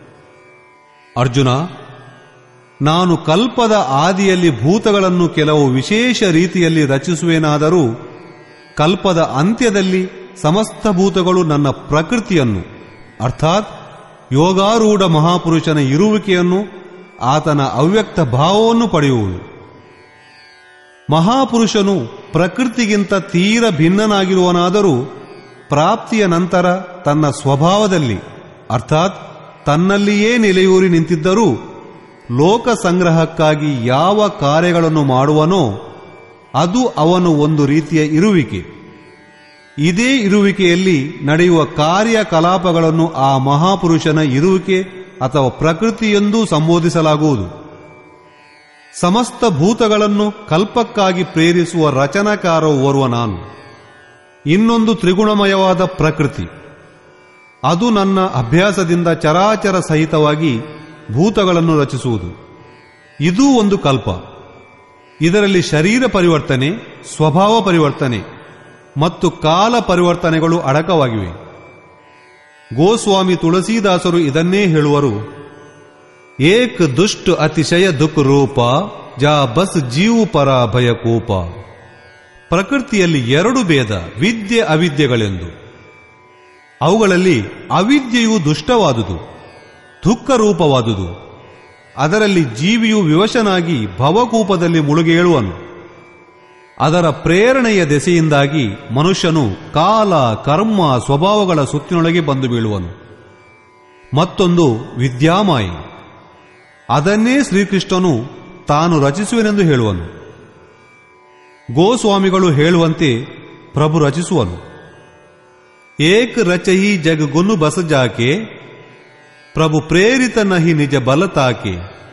ಅರ್ಜುನ ನಾನು ಕಲ್ಪದ ಆದಿಯಲ್ಲಿ ಭೂತಗಳನ್ನು ಕೆಲವು ವಿಶೇಷ ರೀತಿಯಲ್ಲಿ ರಚಿಸುವೆನಾದರೂ ಕಲ್ಪದ ಅಂತ್ಯದಲ್ಲಿ ಸಮಸ್ತ ಭೂತಗಳು ನನ್ನ ಪ್ರಕೃತಿಯನ್ನು ಅರ್ಥಾತ್ ಯೋಗಾರೂಢ ಮಹಾಪುರುಷನ ಇರುವಿಕೆಯನ್ನು ಆತನ ಅವ್ಯಕ್ತ ಭಾವವನ್ನು ಪಡೆಯುವುದು ಮಹಾಪುರುಷನು ಪ್ರಕೃತಿಗಿಂತ ತೀರ ಭಿನ್ನನಾಗಿರುವನಾದರೂ ಪ್ರಾಪ್ತಿಯ ನಂತರ ತನ್ನ ಸ್ವಭಾವದಲ್ಲಿ ಅರ್ಥಾತ್ ತನ್ನಲ್ಲಿಯೇ ನೆಲೆಯೂರಿ ನಿಂತಿದ್ದರೂ ಲೋಕ ಸಂಗ್ರಹಕ್ಕಾಗಿ ಯಾವ ಕಾರ್ಯಗಳನ್ನು ಮಾಡುವನೋ ಅದು ಅವನು ಒಂದು ರೀತಿಯ ಇರುವಿಕೆ ಇದೇ ಇರುವಿಕೆಯಲ್ಲಿ ನಡೆಯುವ ಕಾರ್ಯಕಲಾಪಗಳನ್ನು ಆ ಮಹಾಪುರುಷನ ಇರುವಿಕೆ ಅಥವಾ ಪ್ರಕೃತಿ ಎಂದೂ ಸಂಬೋಧಿಸಲಾಗುವುದು ಸಮಸ್ತ ಭೂತಗಳನ್ನು ಕಲ್ಪಕ್ಕಾಗಿ ಪ್ರೇರಿಸುವ ರಚನಾಕಾರ ಓರ್ವ ನಾನು ಇನ್ನೊಂದು ತ್ರಿಗುಣಮಯವಾದ ಪ್ರಕೃತಿ ಅದು ನನ್ನ ಅಭ್ಯಾಸದಿಂದ ಚರಾಚರ ಸಹಿತವಾಗಿ ಭೂತಗಳನ್ನು ರಚಿಸುವುದು ಇದೂ ಒಂದು ಕಲ್ಪ ಇದರಲ್ಲಿ ಶರೀರ ಪರಿವರ್ತನೆ ಸ್ವಭಾವ ಪರಿವರ್ತನೆ ಮತ್ತು ಕಾಲ ಪರಿವರ್ತನೆಗಳು ಅಡಕವಾಗಿವೆ ಗೋಸ್ವಾಮಿ ತುಳಸೀದಾಸರು ಇದನ್ನೇ ಹೇಳುವರು ಏಕ್ ದುಷ್ಟ ಅತಿಶಯ ದುಃಖ ರೂಪ ಜಾ ಬಸ್ ಜೀವು ಪರ ಭಯ ಕೋಪ ಪ್ರಕೃತಿಯಲ್ಲಿ ಎರಡು ಭೇದ ವಿದ್ಯೆ ಅವಿದ್ಯೆಗಳೆಂದು ಅವುಗಳಲ್ಲಿ ಅವಿದ್ಯೆಯು ದುಷ್ಟವಾದುದು ದುಃಖ ರೂಪವಾದುದು ಅದರಲ್ಲಿ ಜೀವಿಯು ವಿವಶನಾಗಿ ಭವಕೂಪದಲ್ಲಿ ಮುಳುಗೇಳುವನು ಅದರ ಪ್ರೇರಣೆಯ ದೆಸೆಯಿಂದಾಗಿ ಮನುಷ್ಯನು ಕಾಲ ಕರ್ಮ ಸ್ವಭಾವಗಳ ಸುತ್ತಿನೊಳಗೆ ಬಂದು ಬೀಳುವನು ಮತ್ತೊಂದು ವಿದ್ಯಾಮಾಯಿ ಅದನ್ನೇ ಶ್ರೀಕೃಷ್ಣನು ತಾನು ರಚಿಸುವೆನೆಂದು ಹೇಳುವನು ಗೋಸ್ವಾಮಿಗಳು ಹೇಳುವಂತೆ ಪ್ರಭು ರಚಿಸುವನು ಏಕ್ ರಚಹಿ ಜಗ ಗುನ್ನು ಬಸ ಜಾಕೆ ಪ್ರಭು ಪ್ರೇರಿತ ನಹಿ ನಿಜ ಬಲತಾಕೆ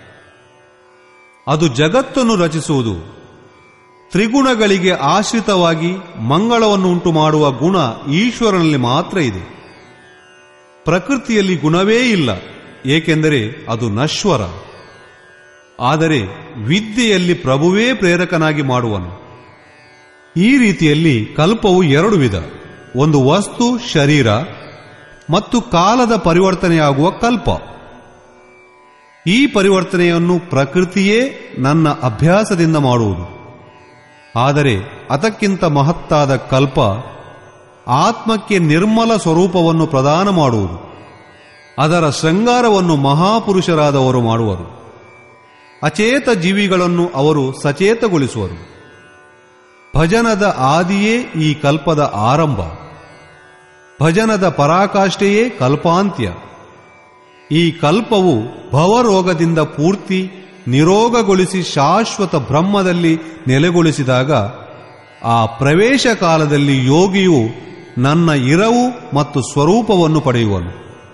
ಅದು ಜಗತ್ತನ್ನು ರಚಿಸುವುದು ತ್ರಿಗುಣಗಳಿಗೆ ಆಶ್ರಿತವಾಗಿ ಮಂಗಳವನ್ನು ಉಂಟು ಮಾಡುವ ಗುಣ ಈಶ್ವರನಲ್ಲಿ ಮಾತ್ರ ಇದೆ ಪ್ರಕೃತಿಯಲ್ಲಿ ಗುಣವೇ ಇಲ್ಲ ಏಕೆಂದರೆ ಅದು ನಶ್ವರ ಆದರೆ ವಿದ್ಯೆಯಲ್ಲಿ ಪ್ರಭುವೇ ಪ್ರೇರಕನಾಗಿ ಮಾಡುವನು ಈ ರೀತಿಯಲ್ಲಿ ಕಲ್ಪವು ಎರಡು ವಿಧ ಒಂದು ವಸ್ತು ಶರೀರ ಮತ್ತು ಕಾಲದ ಪರಿವರ್ತನೆಯಾಗುವ ಕಲ್ಪ ಈ ಪರಿವರ್ತನೆಯನ್ನು ಪ್ರಕೃತಿಯೇ ನನ್ನ ಅಭ್ಯಾಸದಿಂದ ಮಾಡುವುದು ಆದರೆ ಅದಕ್ಕಿಂತ ಮಹತ್ತಾದ ಕಲ್ಪ ಆತ್ಮಕ್ಕೆ ನಿರ್ಮಲ ಸ್ವರೂಪವನ್ನು ಪ್ರದಾನ ಮಾಡುವುದು ಅದರ ಶೃಂಗಾರವನ್ನು ಮಹಾಪುರುಷರಾದವರು ಮಾಡುವರು ಅಚೇತ ಜೀವಿಗಳನ್ನು ಅವರು ಸಚೇತಗೊಳಿಸುವರು ಭಜನದ ಆದಿಯೇ ಈ ಕಲ್ಪದ ಆರಂಭ ಭಜನದ ಪರಾಕಾಷ್ಠೆಯೇ ಕಲ್ಪಾಂತ್ಯ ಈ ಕಲ್ಪವು ಭವರೋಗದಿಂದ ಪೂರ್ತಿ ನಿರೋಗಗೊಳಿಸಿ ಶಾಶ್ವತ ಬ್ರಹ್ಮದಲ್ಲಿ ನೆಲೆಗೊಳಿಸಿದಾಗ ಆ ಪ್ರವೇಶ ಕಾಲದಲ್ಲಿ ಯೋಗಿಯು ನನ್ನ ಇರವು ಮತ್ತು ಸ್ವರೂಪವನ್ನು ಪಡೆಯುವನು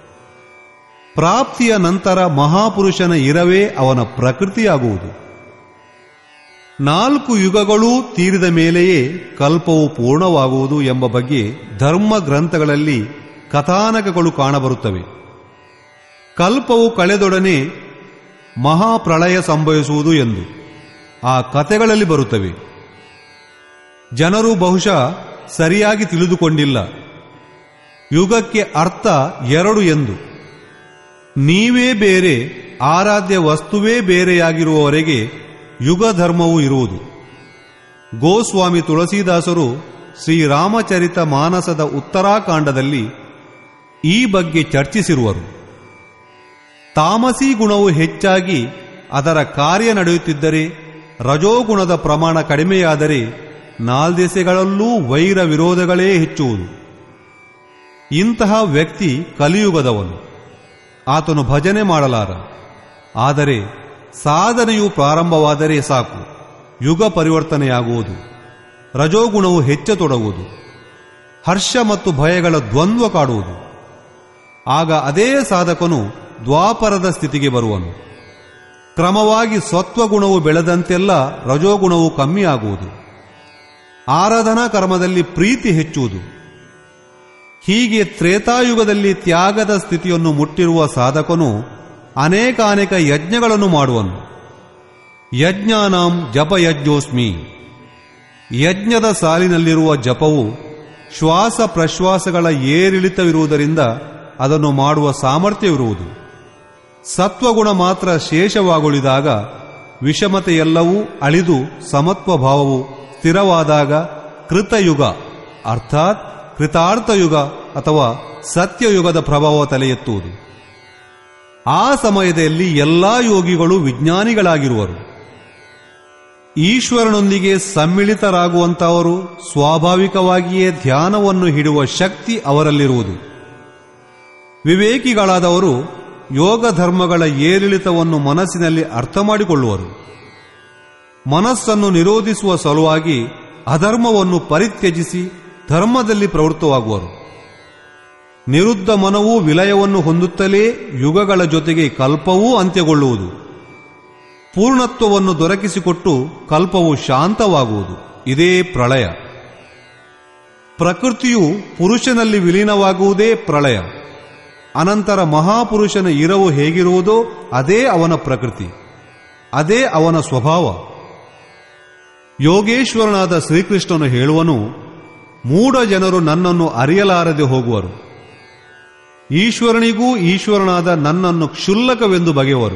ಪ್ರಾಪ್ತಿಯ ನಂತರ ಮಹಾಪುರುಷನ ಇರವೇ ಅವನ ಪ್ರಕೃತಿಯಾಗುವುದು ನಾಲ್ಕು ಯುಗಗಳೂ ತೀರಿದ ಮೇಲೆಯೇ ಕಲ್ಪವು ಪೂರ್ಣವಾಗುವುದು ಎಂಬ ಬಗ್ಗೆ ಧರ್ಮ ಗ್ರಂಥಗಳಲ್ಲಿ ಕಥಾನಕಗಳು ಕಾಣಬರುತ್ತವೆ ಕಲ್ಪವು ಕಳೆದೊಡನೆ ಮಹಾಪ್ರಳಯ ಸಂಭವಿಸುವುದು ಎಂದು ಆ ಕಥೆಗಳಲ್ಲಿ ಬರುತ್ತವೆ ಜನರು ಬಹುಶಃ ಸರಿಯಾಗಿ ತಿಳಿದುಕೊಂಡಿಲ್ಲ ಯುಗಕ್ಕೆ ಅರ್ಥ ಎರಡು ಎಂದು ನೀವೇ ಬೇರೆ ಆರಾಧ್ಯ ವಸ್ತುವೇ ಬೇರೆಯಾಗಿರುವವರೆಗೆ ಯುಗ ಧರ್ಮವು ಇರುವುದು ಗೋಸ್ವಾಮಿ ತುಳಸೀದಾಸರು ಶ್ರೀರಾಮಚರಿತ ಮಾನಸದ ಉತ್ತರಾಖಂಡದಲ್ಲಿ ಈ ಬಗ್ಗೆ ಚರ್ಚಿಸಿರುವರು ತಾಮಸಿ ಗುಣವು ಹೆಚ್ಚಾಗಿ ಅದರ ಕಾರ್ಯ ನಡೆಯುತ್ತಿದ್ದರೆ ರಜೋಗುಣದ ಪ್ರಮಾಣ ಕಡಿಮೆಯಾದರೆ ನಾಲ್ದೆಸೆಗಳಲ್ಲೂ ವೈರ ವಿರೋಧಗಳೇ ಹೆಚ್ಚುವುದು ಇಂತಹ ವ್ಯಕ್ತಿ ಕಲಿಯುಗದವನು ಆತನು ಭಜನೆ ಮಾಡಲಾರ ಆದರೆ ಸಾಧನೆಯು ಪ್ರಾರಂಭವಾದರೆ ಸಾಕು ಯುಗ ಪರಿವರ್ತನೆಯಾಗುವುದು ರಜೋಗುಣವು ಹೆಚ್ಚತೊಡಗುವುದು ಹರ್ಷ ಮತ್ತು ಭಯಗಳ ದ್ವಂದ್ವ ಕಾಡುವುದು ಆಗ ಅದೇ ಸಾಧಕನು ದ್ವಾಪರದ ಸ್ಥಿತಿಗೆ ಬರುವನು ಕ್ರಮವಾಗಿ ಸತ್ವಗುಣವು ಬೆಳೆದಂತೆಲ್ಲ ರಜೋಗುಣವು ಕಮ್ಮಿಯಾಗುವುದು ಆರಾಧನಾ ಕರ್ಮದಲ್ಲಿ ಪ್ರೀತಿ ಹೆಚ್ಚುವುದು ಹೀಗೆ ತ್ರೇತಾಯುಗದಲ್ಲಿ ತ್ಯಾಗದ ಸ್ಥಿತಿಯನ್ನು ಮುಟ್ಟಿರುವ ಸಾಧಕನು ಅನೇಕಾನೇಕ ಯಜ್ಞಗಳನ್ನು ಮಾಡುವನು ಯಜ್ಞಾನಾಂ ಜಪಯಜ್ಞೋಸ್ಮಿ ಯಜ್ಞದ ಸಾಲಿನಲ್ಲಿರುವ ಜಪವು ಶ್ವಾಸ ಪ್ರಶ್ವಾಸಗಳ ಏರಿಳಿತವಿರುವುದರಿಂದ ಅದನ್ನು ಮಾಡುವ ಸಾಮರ್ಥ್ಯವಿರುವುದು ಸತ್ವಗುಣ ಮಾತ್ರ ಶೇಷವಾಗುಳಿದಾಗ ವಿಷಮತೆಯೆಲ್ಲವೂ ಅಳಿದು ಸಮತ್ವ ಭಾವವು ಸ್ಥಿರವಾದಾಗ ಕೃತಯುಗ ಅರ್ಥಾತ್ ಕೃತಾರ್ಥಯುಗ ಅಥವಾ ಸತ್ಯಯುಗದ ಪ್ರಭಾವ ತಲೆ ಎತ್ತುವುದು ಆ ಸಮಯದಲ್ಲಿ ಎಲ್ಲಾ ಯೋಗಿಗಳು ವಿಜ್ಞಾನಿಗಳಾಗಿರುವರು ಈಶ್ವರನೊಂದಿಗೆ ಸಮ್ಮಿಳಿತರಾಗುವಂತವರು ಸ್ವಾಭಾವಿಕವಾಗಿಯೇ ಧ್ಯಾನವನ್ನು ಹಿಡುವ ಶಕ್ತಿ ಅವರಲ್ಲಿರುವುದು ವಿವೇಕಿಗಳಾದವರು ಯೋಗ ಧರ್ಮಗಳ ಏರಿಳಿತವನ್ನು ಮನಸ್ಸಿನಲ್ಲಿ ಅರ್ಥ ಮಾಡಿಕೊಳ್ಳುವರು ಮನಸ್ಸನ್ನು ನಿರೋಧಿಸುವ ಸಲುವಾಗಿ ಅಧರ್ಮವನ್ನು ಪರಿತ್ಯಜಿಸಿ ಧರ್ಮದಲ್ಲಿ ಪ್ರವೃತ್ತವಾಗುವರು ನಿರುದ್ಧ ಮನವೂ ವಿಲಯವನ್ನು ಹೊಂದುತ್ತಲೇ ಯುಗಗಳ ಜೊತೆಗೆ ಕಲ್ಪವೂ ಅಂತ್ಯಗೊಳ್ಳುವುದು ಪೂರ್ಣತ್ವವನ್ನು ದೊರಕಿಸಿಕೊಟ್ಟು ಕಲ್ಪವು ಶಾಂತವಾಗುವುದು ಇದೇ ಪ್ರಳಯ ಪ್ರಕೃತಿಯು ಪುರುಷನಲ್ಲಿ ವಿಲೀನವಾಗುವುದೇ ಪ್ರಳಯ ಅನಂತರ ಮಹಾಪುರುಷನ ಇರವು ಹೇಗಿರುವುದೋ ಅದೇ ಅವನ ಪ್ರಕೃತಿ ಅದೇ ಅವನ ಸ್ವಭಾವ ಯೋಗೇಶ್ವರನಾದ ಶ್ರೀಕೃಷ್ಣನು ಹೇಳುವನು ಮೂಢ ಜನರು ನನ್ನನ್ನು ಅರಿಯಲಾರದೆ ಹೋಗುವರು ಈಶ್ವರನಿಗೂ ಈಶ್ವರನಾದ ನನ್ನನ್ನು ಕ್ಷುಲ್ಲಕವೆಂದು ಬಗೆಯುವರು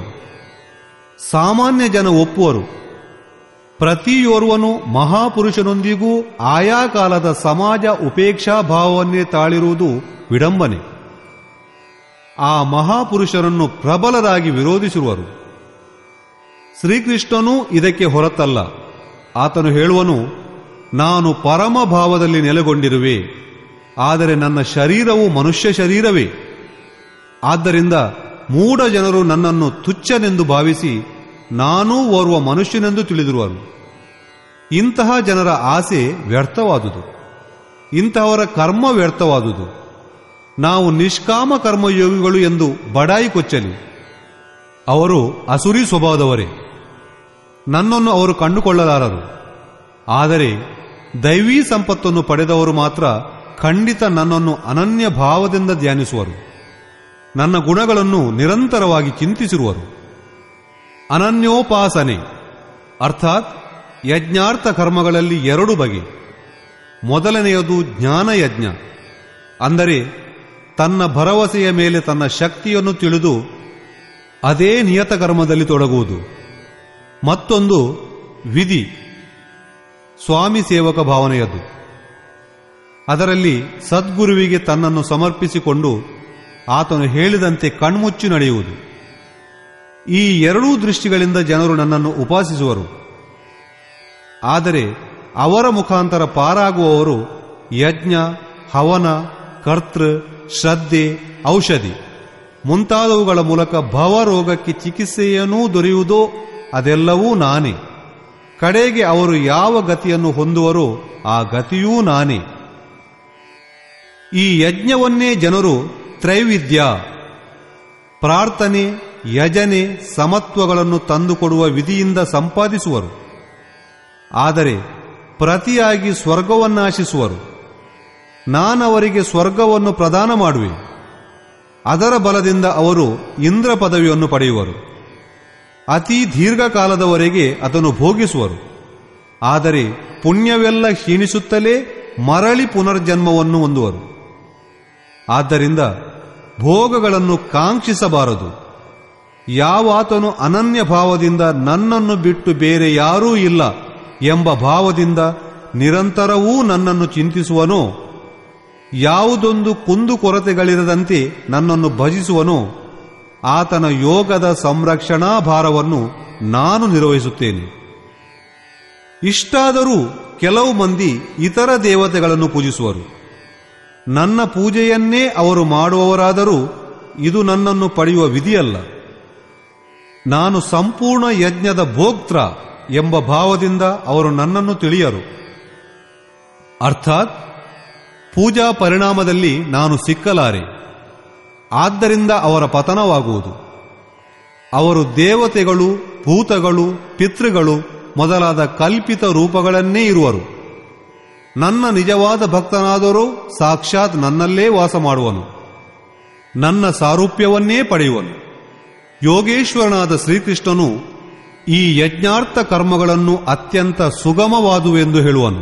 ಸಾಮಾನ್ಯ ಜನ ಒಪ್ಪುವರು ಪ್ರತಿಯೋರ್ವನು ಮಹಾಪುರುಷನೊಂದಿಗೂ ಆಯಾ ಕಾಲದ ಸಮಾಜ ಉಪೇಕ್ಷಾ ಭಾವವನ್ನೇ ತಾಳಿರುವುದು ವಿಡಂಬನೆ ಆ ಮಹಾಪುರುಷರನ್ನು ಪ್ರಬಲರಾಗಿ ವಿರೋಧಿಸಿರುವರು ಶ್ರೀಕೃಷ್ಣನೂ ಇದಕ್ಕೆ ಹೊರತಲ್ಲ ಆತನು ಹೇಳುವನು ನಾನು ಪರಮ ಭಾವದಲ್ಲಿ ನೆಲೆಗೊಂಡಿರುವೆ ಆದರೆ ನನ್ನ ಶರೀರವು ಮನುಷ್ಯ ಶರೀರವೇ ಆದ್ದರಿಂದ ಮೂಢ ಜನರು ನನ್ನನ್ನು ತುಚ್ಛನೆಂದು ಭಾವಿಸಿ ನಾನೂ ಓರ್ವ ಮನುಷ್ಯನೆಂದು ತಿಳಿದಿರುವರು ಇಂತಹ ಜನರ ಆಸೆ ವ್ಯರ್ಥವಾದುದು ಇಂತಹವರ ಕರ್ಮ ವ್ಯರ್ಥವಾದುದು ನಾವು ನಿಷ್ಕಾಮ ಕರ್ಮಯೋಗಿಗಳು ಎಂದು ಬಡಾಯಿ ಕೊಚ್ಚಲಿ ಅವರು ಅಸುರಿ ಸ್ವಭಾವದವರೇ ನನ್ನನ್ನು ಅವರು ಕಂಡುಕೊಳ್ಳಲಾರರು ಆದರೆ ದೈವೀ ಸಂಪತ್ತನ್ನು ಪಡೆದವರು ಮಾತ್ರ ಖಂಡಿತ ನನ್ನನ್ನು ಅನನ್ಯ ಭಾವದಿಂದ ಧ್ಯಾನಿಸುವರು ನನ್ನ ಗುಣಗಳನ್ನು ನಿರಂತರವಾಗಿ ಚಿಂತಿಸಿರುವರು ಅನನ್ಯೋಪಾಸನೆ ಅರ್ಥಾತ್ ಯಜ್ಞಾರ್ಥ ಕರ್ಮಗಳಲ್ಲಿ ಎರಡು ಬಗೆ ಮೊದಲನೆಯದು ಜ್ಞಾನಯಜ್ಞ ಅಂದರೆ ತನ್ನ ಭರವಸೆಯ ಮೇಲೆ ತನ್ನ ಶಕ್ತಿಯನ್ನು ತಿಳಿದು ಅದೇ ನಿಯತ ಕರ್ಮದಲ್ಲಿ ತೊಡಗುವುದು ಮತ್ತೊಂದು ವಿಧಿ ಸ್ವಾಮಿ ಸೇವಕ ಭಾವನೆಯದು ಅದರಲ್ಲಿ ಸದ್ಗುರುವಿಗೆ ತನ್ನನ್ನು ಸಮರ್ಪಿಸಿಕೊಂಡು ಆತನು ಹೇಳಿದಂತೆ ಕಣ್ಮುಚ್ಚಿ ನಡೆಯುವುದು ಈ ಎರಡೂ ದೃಷ್ಟಿಗಳಿಂದ ಜನರು ನನ್ನನ್ನು ಉಪಾಸಿಸುವರು ಆದರೆ ಅವರ ಮುಖಾಂತರ ಪಾರಾಗುವವರು ಯಜ್ಞ ಹವನ ಕರ್ತೃ ಶ್ರದ್ಧೆ ಔಷಧಿ ಮುಂತಾದವುಗಳ ಮೂಲಕ ಭವರೋಗಕ್ಕೆ ಚಿಕಿತ್ಸೆಯನ್ನೂ ದೊರೆಯುವುದೋ ಅದೆಲ್ಲವೂ ನಾನೇ ಕಡೆಗೆ ಅವರು ಯಾವ ಗತಿಯನ್ನು ಹೊಂದುವರೋ ಆ ಗತಿಯೂ ನಾನೇ ಈ ಯಜ್ಞವನ್ನೇ ಜನರು ತ್ರೈವಿದ್ಯ ಪ್ರಾರ್ಥನೆ ಯಜನೆ ಸಮತ್ವಗಳನ್ನು ತಂದುಕೊಡುವ ವಿಧಿಯಿಂದ ಸಂಪಾದಿಸುವರು ಆದರೆ ಪ್ರತಿಯಾಗಿ ಸ್ವರ್ಗವನ್ನಾಶಿಸುವರು ನಾನವರಿಗೆ ಸ್ವರ್ಗವನ್ನು ಪ್ರದಾನ ಮಾಡುವೆ ಅದರ ಬಲದಿಂದ ಅವರು ಇಂದ್ರ ಪದವಿಯನ್ನು ಪಡೆಯುವರು ಅತಿ ದೀರ್ಘಕಾಲದವರೆಗೆ ಅದನ್ನು ಭೋಗಿಸುವರು ಆದರೆ ಪುಣ್ಯವೆಲ್ಲ ಕ್ಷೀಣಿಸುತ್ತಲೇ ಮರಳಿ ಪುನರ್ಜನ್ಮವನ್ನು ಹೊಂದುವರು ಆದ್ದರಿಂದ ಭೋಗಗಳನ್ನು ಕಾಂಕ್ಷಿಸಬಾರದು ಯಾವಾತನು ಅನನ್ಯ ಭಾವದಿಂದ ನನ್ನನ್ನು ಬಿಟ್ಟು ಬೇರೆ ಯಾರೂ ಇಲ್ಲ ಎಂಬ ಭಾವದಿಂದ ನಿರಂತರವೂ ನನ್ನನ್ನು ಚಿಂತಿಸುವನೋ ಯಾವುದೊಂದು ಕುಂದುಕೊರತೆಗಳಿರದಂತೆ ನನ್ನನ್ನು ಭಜಿಸುವನೋ ಆತನ ಯೋಗದ ಸಂರಕ್ಷಣಾ ಭಾರವನ್ನು ನಾನು ನಿರ್ವಹಿಸುತ್ತೇನೆ ಇಷ್ಟಾದರೂ ಕೆಲವು ಮಂದಿ ಇತರ ದೇವತೆಗಳನ್ನು ಪೂಜಿಸುವರು ನನ್ನ ಪೂಜೆಯನ್ನೇ ಅವರು ಮಾಡುವವರಾದರೂ ಇದು ನನ್ನನ್ನು ಪಡೆಯುವ ವಿಧಿಯಲ್ಲ ನಾನು ಸಂಪೂರ್ಣ ಯಜ್ಞದ ಭೋಕ್ತ್ರ ಎಂಬ ಭಾವದಿಂದ ಅವರು ನನ್ನನ್ನು ತಿಳಿಯರು ಅರ್ಥಾತ್ ಪೂಜಾ ಪರಿಣಾಮದಲ್ಲಿ ನಾನು ಸಿಕ್ಕಲಾರೆ ಆದ್ದರಿಂದ ಅವರ ಪತನವಾಗುವುದು ಅವರು ದೇವತೆಗಳು ಭೂತಗಳು ಪಿತೃಗಳು ಮೊದಲಾದ ಕಲ್ಪಿತ ರೂಪಗಳನ್ನೇ ಇರುವರು ನನ್ನ ನಿಜವಾದ ಭಕ್ತನಾದರೂ ಸಾಕ್ಷಾತ್ ನನ್ನಲ್ಲೇ ವಾಸ ಮಾಡುವನು ನನ್ನ ಸಾರೂಪ್ಯವನ್ನೇ ಪಡೆಯುವನು ಯೋಗೇಶ್ವರನಾದ ಶ್ರೀಕೃಷ್ಣನು ಈ ಯಜ್ಞಾರ್ಥ ಕರ್ಮಗಳನ್ನು ಅತ್ಯಂತ ಸುಗಮವಾದುವೆಂದು ಹೇಳುವನು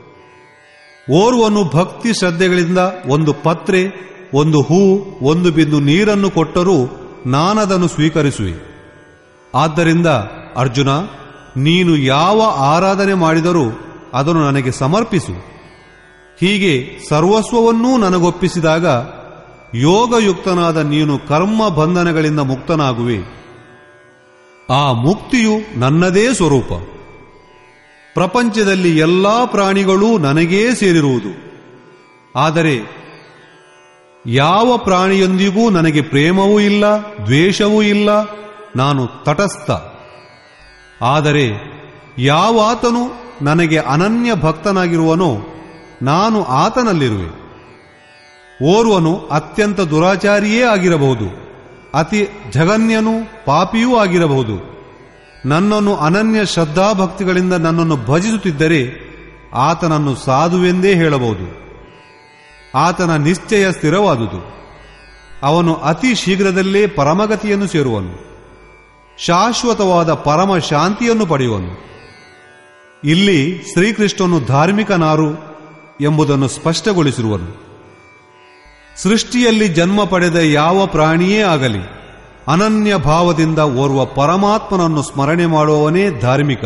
ಓರ್ವನು ಭಕ್ತಿ ಶ್ರದ್ಧೆಗಳಿಂದ ಒಂದು ಪತ್ರೆ ಒಂದು ಹೂ ಒಂದು ಬಿಂದು ನೀರನ್ನು ಕೊಟ್ಟರೂ ನಾನದನ್ನು ಸ್ವೀಕರಿಸುವೆ ಆದ್ದರಿಂದ ಅರ್ಜುನ ನೀನು ಯಾವ ಆರಾಧನೆ ಮಾಡಿದರೂ ಅದನ್ನು ನನಗೆ ಸಮರ್ಪಿಸು ಹೀಗೆ ಸರ್ವಸ್ವವನ್ನೂ ನನಗೊಪ್ಪಿಸಿದಾಗ ಯೋಗಯುಕ್ತನಾದ ನೀನು ಕರ್ಮ ಬಂಧನಗಳಿಂದ ಮುಕ್ತನಾಗುವೆ ಆ ಮುಕ್ತಿಯು ನನ್ನದೇ ಸ್ವರೂಪ ಪ್ರಪಂಚದಲ್ಲಿ ಎಲ್ಲಾ ಪ್ರಾಣಿಗಳೂ ನನಗೇ ಸೇರಿರುವುದು ಆದರೆ ಯಾವ ಪ್ರಾಣಿಯೊಂದಿಗೂ ನನಗೆ ಪ್ರೇಮವೂ ಇಲ್ಲ ದ್ವೇಷವೂ ಇಲ್ಲ ನಾನು ತಟಸ್ಥ ಆದರೆ ಯಾವಾತನು ನನಗೆ ಅನನ್ಯ ಭಕ್ತನಾಗಿರುವನೋ ನಾನು ಆತನಲ್ಲಿರುವೆ ಓರ್ವನು ಅತ್ಯಂತ ದುರಾಚಾರಿಯೇ ಆಗಿರಬಹುದು ಅತಿ ಜಗನ್ಯನೂ ಪಾಪಿಯೂ ಆಗಿರಬಹುದು ನನ್ನನ್ನು ಅನನ್ಯ ಶ್ರದ್ಧಾಭಕ್ತಿಗಳಿಂದ ನನ್ನನ್ನು ಭಜಿಸುತ್ತಿದ್ದರೆ ಆತನನ್ನು ಸಾಧುವೆಂದೇ ಹೇಳಬಹುದು ಆತನ ನಿಶ್ಚಯ ಸ್ಥಿರವಾದುದು ಅವನು ಅತಿ ಶೀಘ್ರದಲ್ಲೇ ಪರಮಗತಿಯನ್ನು ಸೇರುವನು ಶಾಶ್ವತವಾದ ಪರಮ ಶಾಂತಿಯನ್ನು ಪಡೆಯುವನು ಇಲ್ಲಿ ಶ್ರೀಕೃಷ್ಣನು ಧಾರ್ಮಿಕನಾರು ಎಂಬುದನ್ನು ಸ್ಪಷ್ಟಗೊಳಿಸಿರುವನು ಸೃಷ್ಟಿಯಲ್ಲಿ ಜನ್ಮ ಪಡೆದ ಯಾವ ಪ್ರಾಣಿಯೇ ಆಗಲಿ ಅನನ್ಯ ಭಾವದಿಂದ ಓರ್ವ ಪರಮಾತ್ಮನನ್ನು ಸ್ಮರಣೆ ಮಾಡುವವನೇ ಧಾರ್ಮಿಕ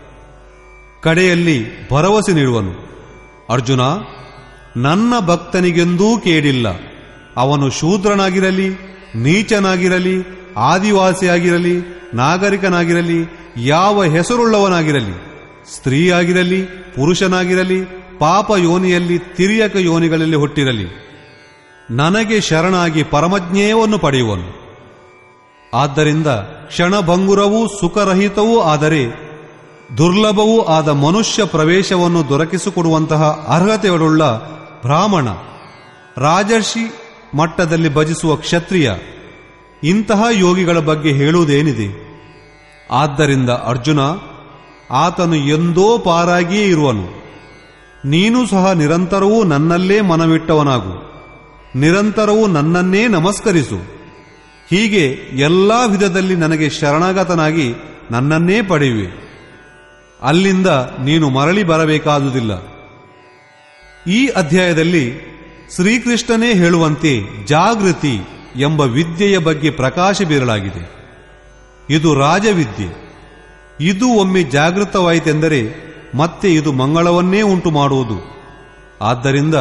ಕಡೆಯಲ್ಲಿ ಭರವಸೆ ನೀಡುವನು ಅರ್ಜುನ ನನ್ನ ಭಕ್ತನಿಗೆಂದೂ ಕೇಳಿಲ್ಲ ಅವನು ಶೂದ್ರನಾಗಿರಲಿ ನೀಚನಾಗಿರಲಿ ಆದಿವಾಸಿಯಾಗಿರಲಿ ನಾಗರಿಕನಾಗಿರಲಿ ಯಾವ ಹೆಸರುಳ್ಳವನಾಗಿರಲಿ ಸ್ತ್ರೀಯಾಗಿರಲಿ ಪುರುಷನಾಗಿರಲಿ ಪಾಪ ಯೋನಿಯಲ್ಲಿ ತಿರಿಯಕ ಯೋನಿಗಳಲ್ಲಿ ಹುಟ್ಟಿರಲಿ ನನಗೆ ಶರಣಾಗಿ ಪರಮಜ್ಞೇಯವನ್ನು ಪಡೆಯುವನು ಆದ್ದರಿಂದ ಕ್ಷಣಭಂಗುರವೂ ಸುಖರಹಿತವೂ ಆದರೆ ದುರ್ಲಭವೂ ಆದ ಮನುಷ್ಯ ಪ್ರವೇಶವನ್ನು ದೊರಕಿಸಿಕೊಡುವಂತಹ ಅರ್ಹತೆಯುಳ್ಳ ಬ್ರಾಹ್ಮಣ ರಾಜರ್ಷಿ ಮಟ್ಟದಲ್ಲಿ ಭಜಿಸುವ ಕ್ಷತ್ರಿಯ ಇಂತಹ ಯೋಗಿಗಳ ಬಗ್ಗೆ ಹೇಳುವುದೇನಿದೆ ಆದ್ದರಿಂದ ಅರ್ಜುನ ಆತನು ಎಂದೋ ಪಾರಾಗಿಯೇ ಇರುವನು ನೀನು ಸಹ ನಿರಂತರವೂ ನನ್ನಲ್ಲೇ ಮನವಿಟ್ಟವನಾಗು ನಿರಂತರವೂ ನನ್ನನ್ನೇ ನಮಸ್ಕರಿಸು ಹೀಗೆ ಎಲ್ಲಾ ವಿಧದಲ್ಲಿ ನನಗೆ ಶರಣಾಗತನಾಗಿ ನನ್ನನ್ನೇ ಪಡೆಯುವೆ ಅಲ್ಲಿಂದ ನೀನು ಮರಳಿ ಬರಬೇಕಾದುದಿಲ್ಲ ಈ ಅಧ್ಯಾಯದಲ್ಲಿ ಶ್ರೀಕೃಷ್ಣನೇ ಹೇಳುವಂತೆ ಜಾಗೃತಿ ಎಂಬ ವಿದ್ಯೆಯ ಬಗ್ಗೆ ಪ್ರಕಾಶ ಬೀರಲಾಗಿದೆ ಇದು ರಾಜವಿದ್ಯೆ ಇದು ಒಮ್ಮೆ ಜಾಗೃತವಾಯಿತೆಂದರೆ ಮತ್ತೆ ಇದು ಮಂಗಳವನ್ನೇ ಉಂಟು ಮಾಡುವುದು ಆದ್ದರಿಂದ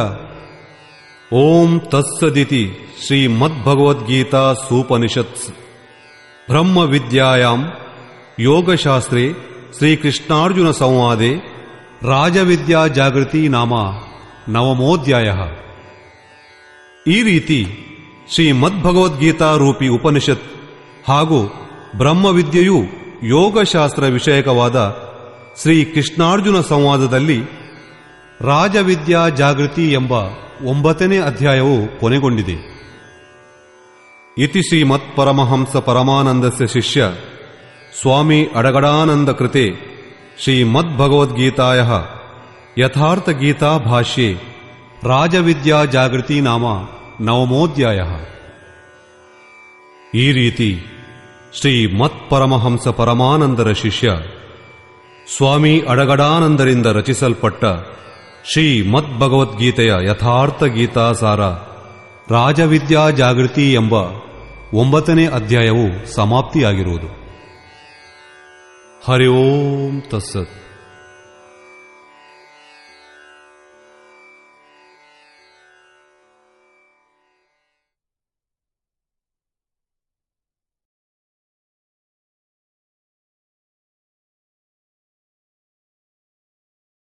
ಓಂ ತತ್ಸದಿತಿ ಶ್ರೀಮದ್ಭಗವದ್ಗೀತಾ ಸೂಪನಿಷತ್ಸ್ ಬ್ರಹ್ಮ ವಿದ್ಯಾಯಾಂ ಯೋಗಶಾಸ್ತ್ರೇ ಶ್ರೀಕೃಷ್ಣಾರ್ಜುನ ಸಂವಾದೆ ರಾಜವಿದ್ಯಾ ಜಾಗೃತಿ ನಾಮ ನವಮೋಧ್ಯಾಯ ಈ ರೀತಿ ಶ್ರೀಮದ್ಭಗವದ್ಗೀತಾ ರೂಪಿ ಉಪನಿಷತ್ ಹಾಗೂ ಬ್ರಹ್ಮವಿದ್ಯೆಯು ಯೋಗಶಾಸ್ತ್ರ ವಿಷಯಕವಾದ ಶ್ರೀ ಕೃಷ್ಣಾರ್ಜುನ ಸಂವಾದದಲ್ಲಿ ರಾಜವಿದ್ಯಾ ಜಾಗೃತಿ ಎಂಬ ಒಂಬತ್ತನೇ ಅಧ್ಯಾಯವು ಕೊನೆಗೊಂಡಿದೆ ಇತಿ ಶ್ರೀಮತ್ಪರಮಹಂಸ ಪರಮಾನಂದಸ್ಯ ಶಿಷ್ಯ ಸ್ವಾಮಿ ಅಡಗಡಾನಂದ ಕೃತೆ ಶ್ರೀಮದ್ಭಗವದ್ಗೀತಾಯ ಯಥಾರ್ಥ ಗೀತಾ ಭಾಷ್ಯೆ ರಾಜವಿದ್ಯಾ ಜಾಗೃತಿ ನಾಮ ನವಮೋಧ್ಯಾಯ ಈ ರೀತಿ ಶ್ರೀ ಮತ್ಪರಮಹಂಸ ಪರಮಾನಂದರ ಶಿಷ್ಯ ಸ್ವಾಮಿ ಅಡಗಡಾನಂದರಿಂದ ರಚಿಸಲ್ಪಟ್ಟ ಶ್ರೀ ಮದ್ಭಗವದ್ಗೀತೆಯ ಯಥಾರ್ಥ ಗೀತಾಸಾರ ರಾಜವಿದ್ಯಾ ಜಾಗೃತಿ ಎಂಬ ಒಂಬತ್ತನೇ ಅಧ್ಯಾಯವು ಸಮಾಪ್ತಿಯಾಗಿರುವುದು ಹರಿ ಓಂ ತಸ್ಸತ್